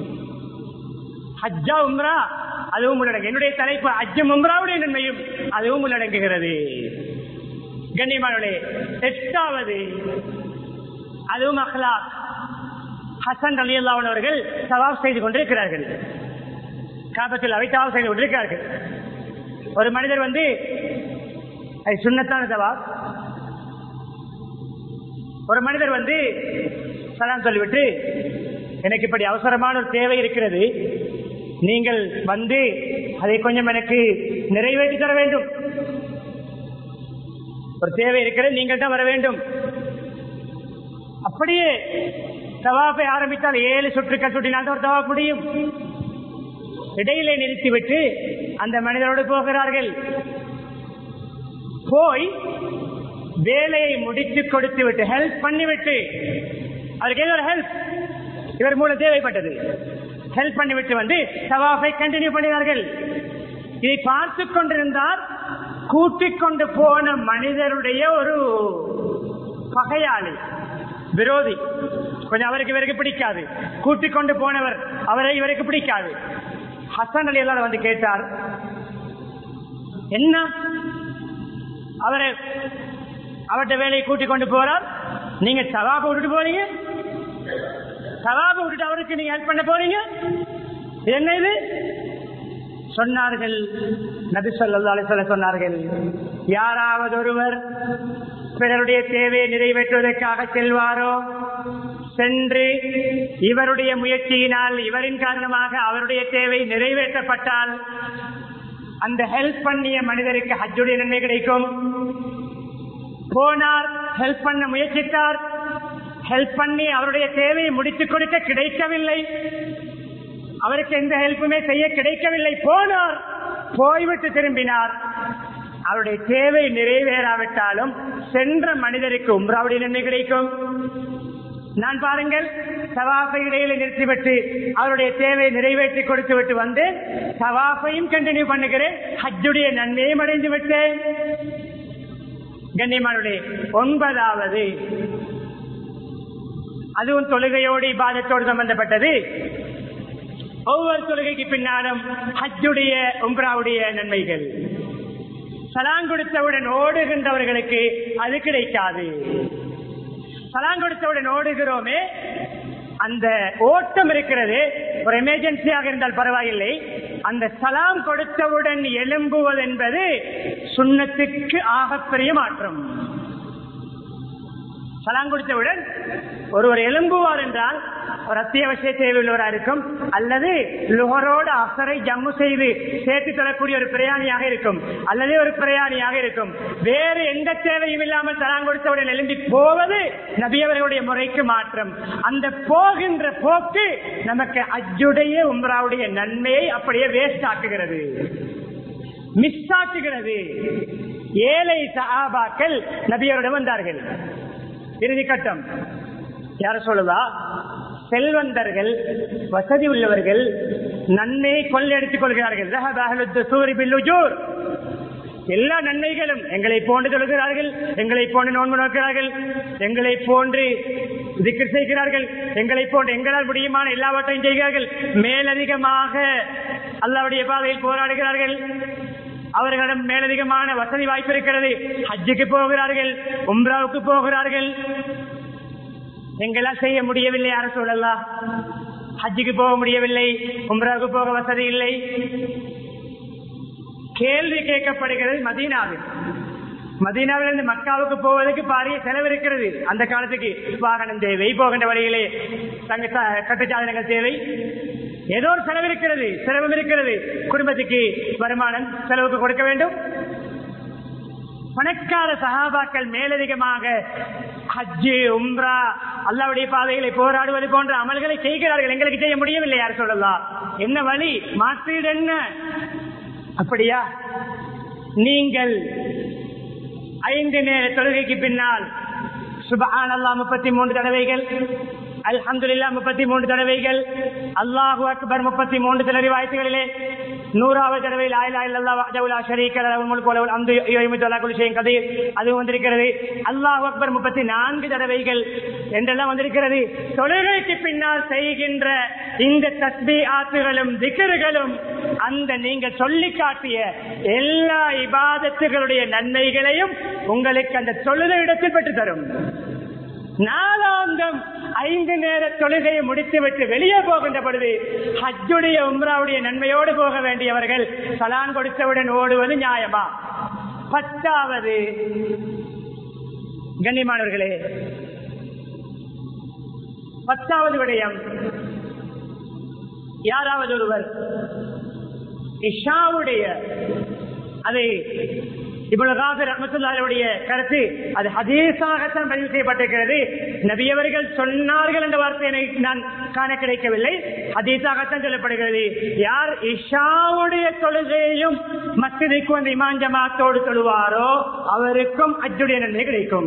ஹஜ்ஜா உம்ரா அதுவும் உள்ளடங்கு என்னுடைய தலைப்பு அஜ்ஜம் உம்ராவுடைய நன்மையும் அதுவும் உள்ளடங்குகிறது கண்ணியமானே எட்டாவது அதுவும் அஹ்லா ஹசன் அலி அல்லாவன் அவர்கள் சவாப் செய்து கொண்டிருக்கிறார்கள் காபத்தில் அவை தவாப் செய்து கொண்டிருக்கிறார்கள் ஒரு மனிதர் வந்து அது சுண்ணத்தான தவாப் ஒரு மனிதர் வந்து சலாம் சொல்லிவிட்டு எனக்கு இப்படி அவசரமான ஒரு தேவை இருக்கிறது நீங்கள் வந்து அதை கொஞ்சம் எனக்கு நிறைவேற்றி தர வேண்டும் ஒரு தேவை இருக்கிறது நீங்கள் தான் வர வேண்டும் அப்படியே தவாப்பை ஆரம்பித்தால் ஏழு சுற்றுக்கள் சுட்டினால் தான் ஒரு தவாப் முடியும் இடையிலே நிறுத்திவிட்டு அந்த மனிதரோடு போகிறார்கள் போய் வேலையை முடித்து கொடுத்து விட்டு ஹெல்ப் பண்ணிவிட்டு அவருக்கு ஏதோ ஒரு ஹெல்ப் இவர் மூலம் தேவைப்பட்டது ஹெல்ப் பண்ணிவிட்டு வந்து தவாஃபை கண்டினியூ பண்ணினார்கள் இதை பார்த்து கொண்டிருந்தார் கூட்டிக் கொண்டு போன மனிதருடைய ஒரு பகையாளி விரோதி கொஞ்சம் அவருக்கு இவருக்கு பிடிக்காது கூட்டிக் கொண்டு போனவர் அவரை இவருக்கு பிடிக்காது ஹசன் அலி எல்லாரும் வந்து கேட்டார் என்ன அவரை அவர்கிட்ட வேலையை கூட்டிக் கொண்டு போறார் நீங்க சவாபை விட்டுட்டு போறீங்க சவாபை விட்டுட்டு அவருக்கு நீங்க ஹெல்ப் பண்ண போறீங்க இது என்ன இது சொன்னார்கள் நபி சொல்லா சொல்ல சொன்னார்கள் யாராவது ஒருவர் பிறருடைய தேவையை நிறைவேற்றுவதற்காக செல்வாரோ சென்று இவருடைய முயற்சியினால் இவரின் காரணமாக அவருடைய தேவை நிறைவேற்றப்பட்டால் அந்த ஹெல்ப் பண்ணிய மனிதருக்கு ஹஜ்ஜுடைய நன்மை கிடைக்கும் போனார் ஹெல்ப் பண்ண முயற்சித்தார் ஹெல்ப் பண்ணி அவருடைய தேவையை முடித்துக் கொடுக்க கிடைக்கவில்லை அவருக்கு எந்த ஹெல்ப்புமே செய்ய கிடைக்கவில்லை போனார் போய்விட்டு திரும்பினார் அவருடைய தேவை நிறைவேறாவிட்டாலும் சென்ற மனிதருக்கு உம்ராவுடைய நன்மை கிடைக்கும் நான் பாருங்கள் சவாஃபை இடையில நிறுத்திவிட்டு அவருடைய தேவையை நிறைவேற்றி கொடுத்து விட்டு வந்து சவாஃபையும் கண்டினியூ பண்ணுகிறேன் ஹஜ்ஜுடைய நன்மையும் அடைந்து விட்டேன் கண்ணியமானுடைய ஒன்பதாவது அதுவும் தொழுகையோடு இபாதத்தோடு சம்பந்தப்பட்டது ஒவ்வொரு தொழுகைக்கு பின்னாலும் ஹஜ்ஜுடைய உம்ராவுடைய நன்மைகள் சலான் கொடுத்தவுடன் ஓடுகின்றவர்களுக்கு அது கிடைக்காது சலான் கொடுத்தவுடன் ஓடுகிறோமே அந்த ஓட்டம் இருக்கிறது ஒரு எமர்ஜென்சியாக இருந்தால் பரவாயில்லை அந்த சலாம் கொடுத்தவுடன் எழும்புவது என்பது சுண்ணத்துக்கு ஆகப்பெரிய மாற்றம் சலாம் கொடுத்தவுடன் ஒருவர் எழும்புவார் என்றால் ஒரு அத்தியாவசிய தேவையுள்ளவராக இருக்கும் அல்லது லுகரோடு அசரை ஜம்மு செய்து சேர்த்து தரக்கூடிய ஒரு பிரயாணியாக இருக்கும் அல்லது ஒரு பிரயாணியாக இருக்கும் வேறு எந்த தேவையும் இல்லாமல் சலாம் கொடுத்தவுடன் எழும்பி போவது நபியவர்களுடைய முறைக்கு மாற்றம் அந்த போகின்ற போக்கு நமக்கு அஜுடைய உம்ராவுடைய நன்மையை அப்படியே வேஸ்ட் ஆக்குகிறது மிஸ் ஆக்குகிறது ஏழை சஹாபாக்கள் நபியவரிடம் வந்தார்கள் இறுதி கட்டம் யார சொல்லுதா செல்வந்தர்கள் வசதி உள்ளவர்கள் நன்மையை கொள்ளெடுத்துக் கொள்கிறார்கள் எல்லா நன்மைகளும் எங்களை போன்று தொழுகிறார்கள் எங்களை போன்று நோன்பு நோக்கிறார்கள் எங்களை போன்று திக்கர் செய்கிறார்கள் எங்களை போன்று எங்களால் முடியுமான எல்லாவற்றையும் செய்கிறார்கள் மேலதிகமாக அல்லாவுடைய பாதையில் போராடுகிறார்கள் அவர்களிடம் மேலதிகமான வசதி வாய்ப்பு இருக்கிறது ஹஜ்ஜுக்கு போகிறார்கள் உம்ராவுக்கு போகிறார்கள் எங்களால் செய்ய முடியவில்லை யார சொல்லலாம் ஹஜ்ஜுக்கு போக முடியவில்லை உம்ராவுக்கு போக வசதி இல்லை கேள்வி கேட்கப்படுகிறது மதீனாவில் மதீனாவில் இருந்து மக்காவுக்கு போவதற்கு பாரிய செலவு இருக்கிறது அந்த காலத்துக்கு வாகனம் தேவை போகின்ற வழியிலே தங்க கட்டுச்சாதனங்கள் தேவை ஏதோ ஒரு செலவு இருக்கிறது சிரமம் இருக்கிறது குடும்பத்துக்கு வருமானம் செலவுக்கு கொடுக்க வேண்டும் பணக்கார சகாபாக்கள் மேலதிகமாக ஹஜ்ஜு உம்ரா அல்லாவுடைய பாதைகளை போராடுவது போன்ற அமல்களை செய்கிறார்கள் எங்களுக்கு செய்ய முடியவில்லை யார் சொல்லலாம் என்ன வழி மாற்றீடு என்ன அப்படியா நீங்கள் ஐந்து நேர தொழுகைக்கு பின்னால் சுபஹான் அல்லா முப்பத்தி மூன்று தடவைகள் அல்ஹம்துல்லா முப்பத்தி மூன்று தடவைகள் அல்லாஹு அக்பர் முப்பத்தி மூன்று சில வாய்ப்புகளிலே நூறாவது தடவையில் ஆயிலா இல்லல்லா வஹ்தஹு ஷரீக லஹு முல்கு வ லஹுல் ஹம்து யுஹ்மிது அலா குல்லி ஷைஇன் கதீர் அது வந்திருக்கிறது அல்லாஹு அக்பர் முப்பத்தி நான்கு தடவைகள் என்றெல்லாம் வந்திருக்கிறது தொழுகைக்கு பின்னால் செய்கின்ற இந்த தஸ்பி ஆத்துகளும் திக்கர்களும் அந்த நீங்க சொல்லி காட்டிய எல்லா இபாதத்துகளுடைய நன்மைகளையும் உங்களுக்கு அந்த தொழுத இடத்தில் பெற்று தரும் நாலாந்தம் ஐந்து நேர தொழுகையை முடித்துவிட்டு வெளியே போகின்ற பொழுது ஹஜ்ஜுடைய உம்ராவுடைய நன்மையோடு போக வேண்டியவர்கள் சலான் கொடுத்தவுடன் ஓடுவது நியாயமா பத்தாவது கண்ணியமானவர்களே பத்தாவது விடயம் யாராவது ஒருவர் இஷாவுடைய அதை இவ்வளவு ரஹமத்துல்லாருடைய கருத்து அது ஹதீஸாகத்தான் பதிவு செய்யப்பட்டிருக்கிறது நபியவர்கள் சொன்னார்கள் என்ற வார்த்தை எனக்கு நான் காண கிடைக்கவில்லை ஹதீஸாகத்தான் சொல்லப்படுகிறது யார் இஷாவுடைய தொழுகையையும் மசிதிக்கு வந்து இமான் ஜமாத்தோடு தொழுவாரோ அவருக்கும் அஜுடைய நன்மை கிடைக்கும்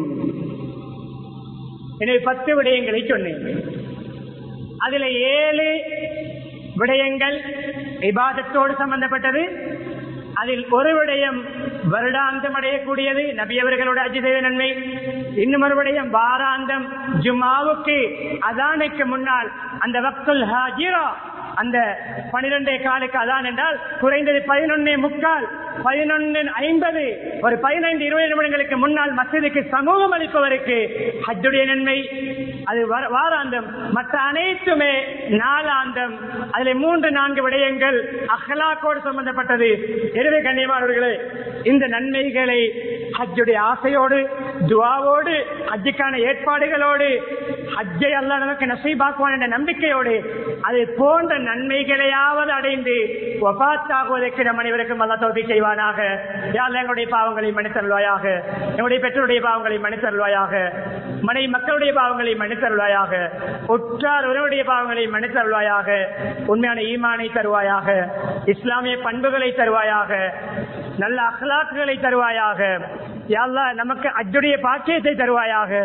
எனவே பத்து விடயங்களை சொன்னேன் அதுல ஏழு விடயங்கள் விவாதத்தோடு சம்பந்தப்பட்டது அதில் ஒரு விடயம் வருடாந்தம் அடையக்கூடியது நபியவர்களோட அஜிதேவ நன்மை இன்னும் ஒரு விடயம் வாராந்தம் ஜுமாவுக்கு அதானுக்கு முன்னால் அந்த வக்துல் ஹாஜிரா அந்த பனிரெண்டே காலுக்கு அதான் என்றால் குறைந்தது பதினொன்னே முக்கால் பதினொன்னு ஐம்பது ஒரு பதினைந்து இருபது நிமிடங்களுக்கு முன்னால் மசிதுக்கு சமூகம் அளிப்பவருக்கு ஹஜ்ஜுடைய நன்மை அது வாராந்தம் மற்ற அனைத்துமே நாலாந்தம் அதில் மூன்று நான்கு விடயங்கள் அஹ்லாக்கோடு சம்பந்தப்பட்டது எனவே கண்ணியமானவர்களே இந்த நன்மைகளை ஹஜ்ஜுடைய ஆசையோடு துவாவோடு ஹஜ்ஜுக்கான ஏற்பாடுகளோடு ஹஜ்ஜை அல்ல நமக்கு நசீபாக்குவான் என்ற நம்பிக்கையோடு அது போன்ற நன்மைகளையாவது அடைந்து ஒபாத்தாகுவதற்கு நம் அனைவருக்கும் அல்ல தோல்வி செய்வானாக யார் எங்களுடைய பாவங்களை மன்னித்தருள்வாயாக எங்களுடைய பெற்றோருடைய பாவங்களை மன்னித்தருள்வாயாக மனை மக்களுடைய பாவங்களை மன்னித்தருள்வாயாக உற்றார் உறவுடைய பாவங்களை மன்னித்தருள்வாயாக உண்மையான ஈமானை தருவாயாக இஸ்லாமிய பண்புகளை தருவாயாக நல்ல அகலாக்குகளை தருவாயாக யாழ்லா நமக்கு அஜுடைய பாக்கியத்தை தருவாயாக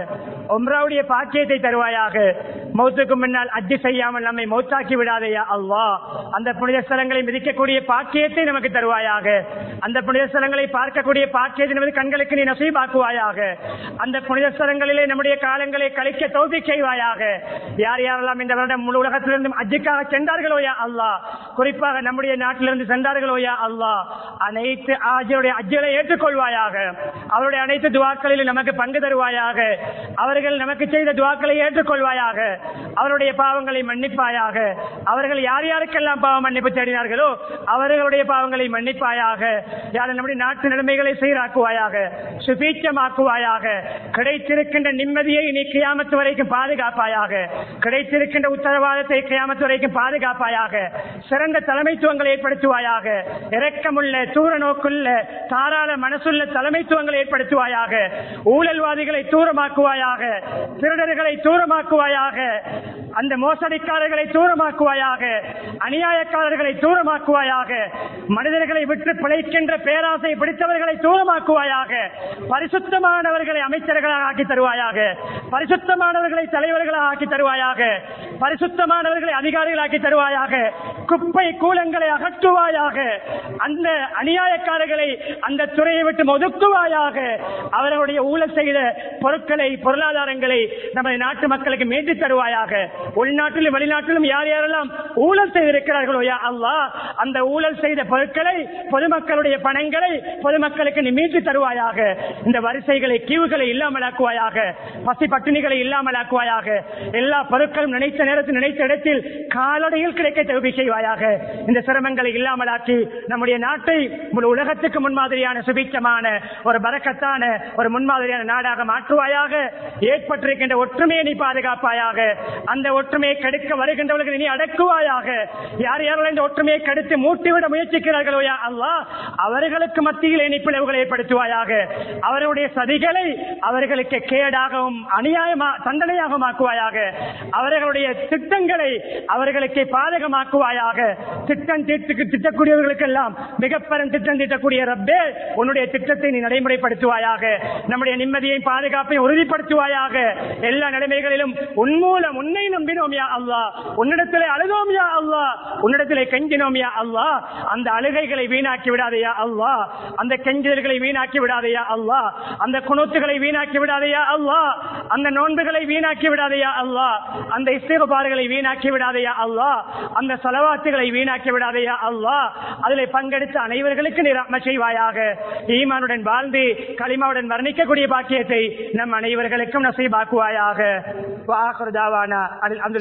உம்ராவுடைய பாக்கியத்தை தருவாயாக மௌத்துக்கு முன்னால் அஜி செய்யாமல் நம்மை மௌத்தாக்கி விடாதையா அல்லா அந்த புனித ஸ்தலங்களை மிதிக்கக்கூடிய பாக்கியத்தை நமக்கு தருவாயாக அந்த புனித ஸ்தலங்களை பார்க்கக்கூடிய பாக்கியத்தை நமது கண்களுக்கு நீ நசீபாக்குவாயாக அந்த புனித ஸ்தலங்களிலே நம்முடைய காலங்களை கழிக்க தோல்வி செய்வாயாக யார் யாரெல்லாம் இந்த வருடம் முழு உலகத்திலிருந்தும் அஜிக்காக சென்றார்களோ யா அல்லா குறிப்பாக நம்முடைய நாட்டிலிருந்து சென்றார்களோ யா அல்லா அனைத்து ஆஜருடைய அஜ்ஜலை ஏற்றுக்கொள்வாயாக அவருடைய அனைத்து துவாக்களிலும் நமக்கு பங்கு தருவாயாக அவர்கள் நமக்கு செய்த துவாக்களை ஏற்றுக்கொள்வாயாக அவருடைய பாவங்களை மன்னிப்பாயாக அவர்கள் யார் யாருக்கெல்லாம் பாவ மன்னிப்பு தேடினார்களோ அவர்களுடைய பாவங்களை மன்னிப்பாயாக யார் நம்முடைய நாட்டு நிலைமைகளை சீராக்குவாயாக சுபீட்சமாக்குவாயாக கிடைத்திருக்கின்ற நிம்மதியை நீ கியாமத்து வரைக்கும் பாதுகாப்பாயாக கிடைத்திருக்கின்ற உத்தரவாதத்தை கியாமத்து வரைக்கும் பாதுகாப்பாயாக சிறந்த தலைமைத்துவங்களை ஏற்படுத்துவாயாக இரக்கமுள்ள தூர நோக்குள்ள தாராள மனசுள்ள தலைமைத்துவங்களை ஏற்படுத்துவாயாக ஊழல்வாதிகளை தூரமாக்குவாயாக திருடர்களை தூரமாக்குவாயாக அந்த மோசடிக்காரர்களை தூரமாக்குவாயாக அநியாயக்காரர்களை தூரமாக்குவாயாக மனிதர்களை விட்டு பிழைக்கின்ற பேராசை பிடித்தவர்களை தூரமாக்குவாயாக பரிசுத்தமானவர்களை அமைச்சர்களாக ஆக்கி தருவாயாக பரிசுத்தமானவர்களை தலைவர்களாக ஆக்கி தருவாயாக பரிசுத்தமானவர்களை அதிகாரிகளாக்கி தருவாயாக குப்பை கூலங்களை அகற்றுவாயாக அந்த அநியாயக்காரர்களை அந்த துறையை விட்டு ஒதுக்குவாயாக அவர்களுடைய ஊழல் செய்த பொருட்களை பொருளாதாரங்களை நமது நாட்டு மக்களுக்கு மீட்டு தருவாயாக உள்நாட்டிலும் வெளிநாட்டிலும் யார் யாரெல்லாம் ஊழல் செய்திருக்கிறார்களோ யா அல்லா அந்த ஊழல் செய்த பொருட்களை பொதுமக்களுடைய பணங்களை பொதுமக்களுக்கு நீ மீட்டு தருவாயாக இந்த வரிசைகளை கியூகளை இல்லாமலாக்குவாயாக பசி பட்டினிகளை இல்லாமலாக்குவாயாக எல்லா பொருட்களும் நினைத்த நேரத்தில் நினைத்த இடத்தில் காலடையில் கிடைக்க தகுதி செய்வாயாக இந்த சிரமங்களை இல்லாமலாக்கி நம்முடைய நாட்டை முழு உலகத்துக்கு முன்மாதிரியான சுபிச்சமான ஒரு பறக்கத்தான ஒரு முன்மாதிரியான நாடாக மாற்றுவாயாக ஏற்பட்டிருக்கின்ற ஒற்றுமையை நீ பாதுகாப்பாயாக அந்த ஒற்றுமையை கெடுக்க வருகின்றவர்களை நீ அடக்குவாயாக யார் யாரெல்லாம் இந்த ஒற்றுமையை கெடுத்து மூட்டிவிட முயற்சிக்கிறார்களோ யா அல்லா அவர்களுக்கு மத்தியில் நீ பிளவுகளை ஏற்படுத்துவாயாக அவர்களுடைய சதிகளை அவர்களுக்கு கேடாகவும் அநியாயமா தண்டனையாகவும் ஆக்குவாயாக அவர்களுடைய திட்டங்களை அவர்களுக்கு பாதகமாக்குவாயாக திட்டம் தீட்டு திட்டக்கூடியவர்களுக்கெல்லாம் மிக பெரும் திட்டம் தீட்டக்கூடிய ரப்பே உன்னுடைய திட்டத்தை நீ நடைமுறைப்படுத்துவாயாக நம்முடைய நிம்மதியை பாதுகாப்பை உறுதிப்படுத்துவாயாக எல்லா நிலைமைகளிலும் உன்மூலம் உன்னை நம்பினோம் யா அல்லா உன்னிடத்திலே அழுதோம் யா அல்லா உன்னிடத்திலே கெஞ்சினோம் யா அல்லா அந்த அழுகைகளை வீணாக்கி விடாதையா அல்லா அந்த கெஞ்சுதல்களை வீணாக்கி விடாதையா அல்லா அந்த குணத்துகளை வீணாக்கி விடாதையா அல்லா அந்த நோன்புகளை வீணாக்கி விடாதையா அல்லா அந்த இஸ்திகபாறுகளை வீணாக்கி விடாதையா அல்லா அந்த செலவாத்துகளை வீணாக்கி விடாதையா அல்லா அதில் பங்கெடுத்த அனைவர்களுக்கு நீ ரஹ்மத் செய்வாயாக ஈமானுடன் வாழ்ந்து களிமாவுடன் வர்ணிக்கக்கூடிய பாக்கியத்தை நம் அனைவர்களுக்கும் நசீபாக்குவாயாக வாஹர் தாவானா அனில்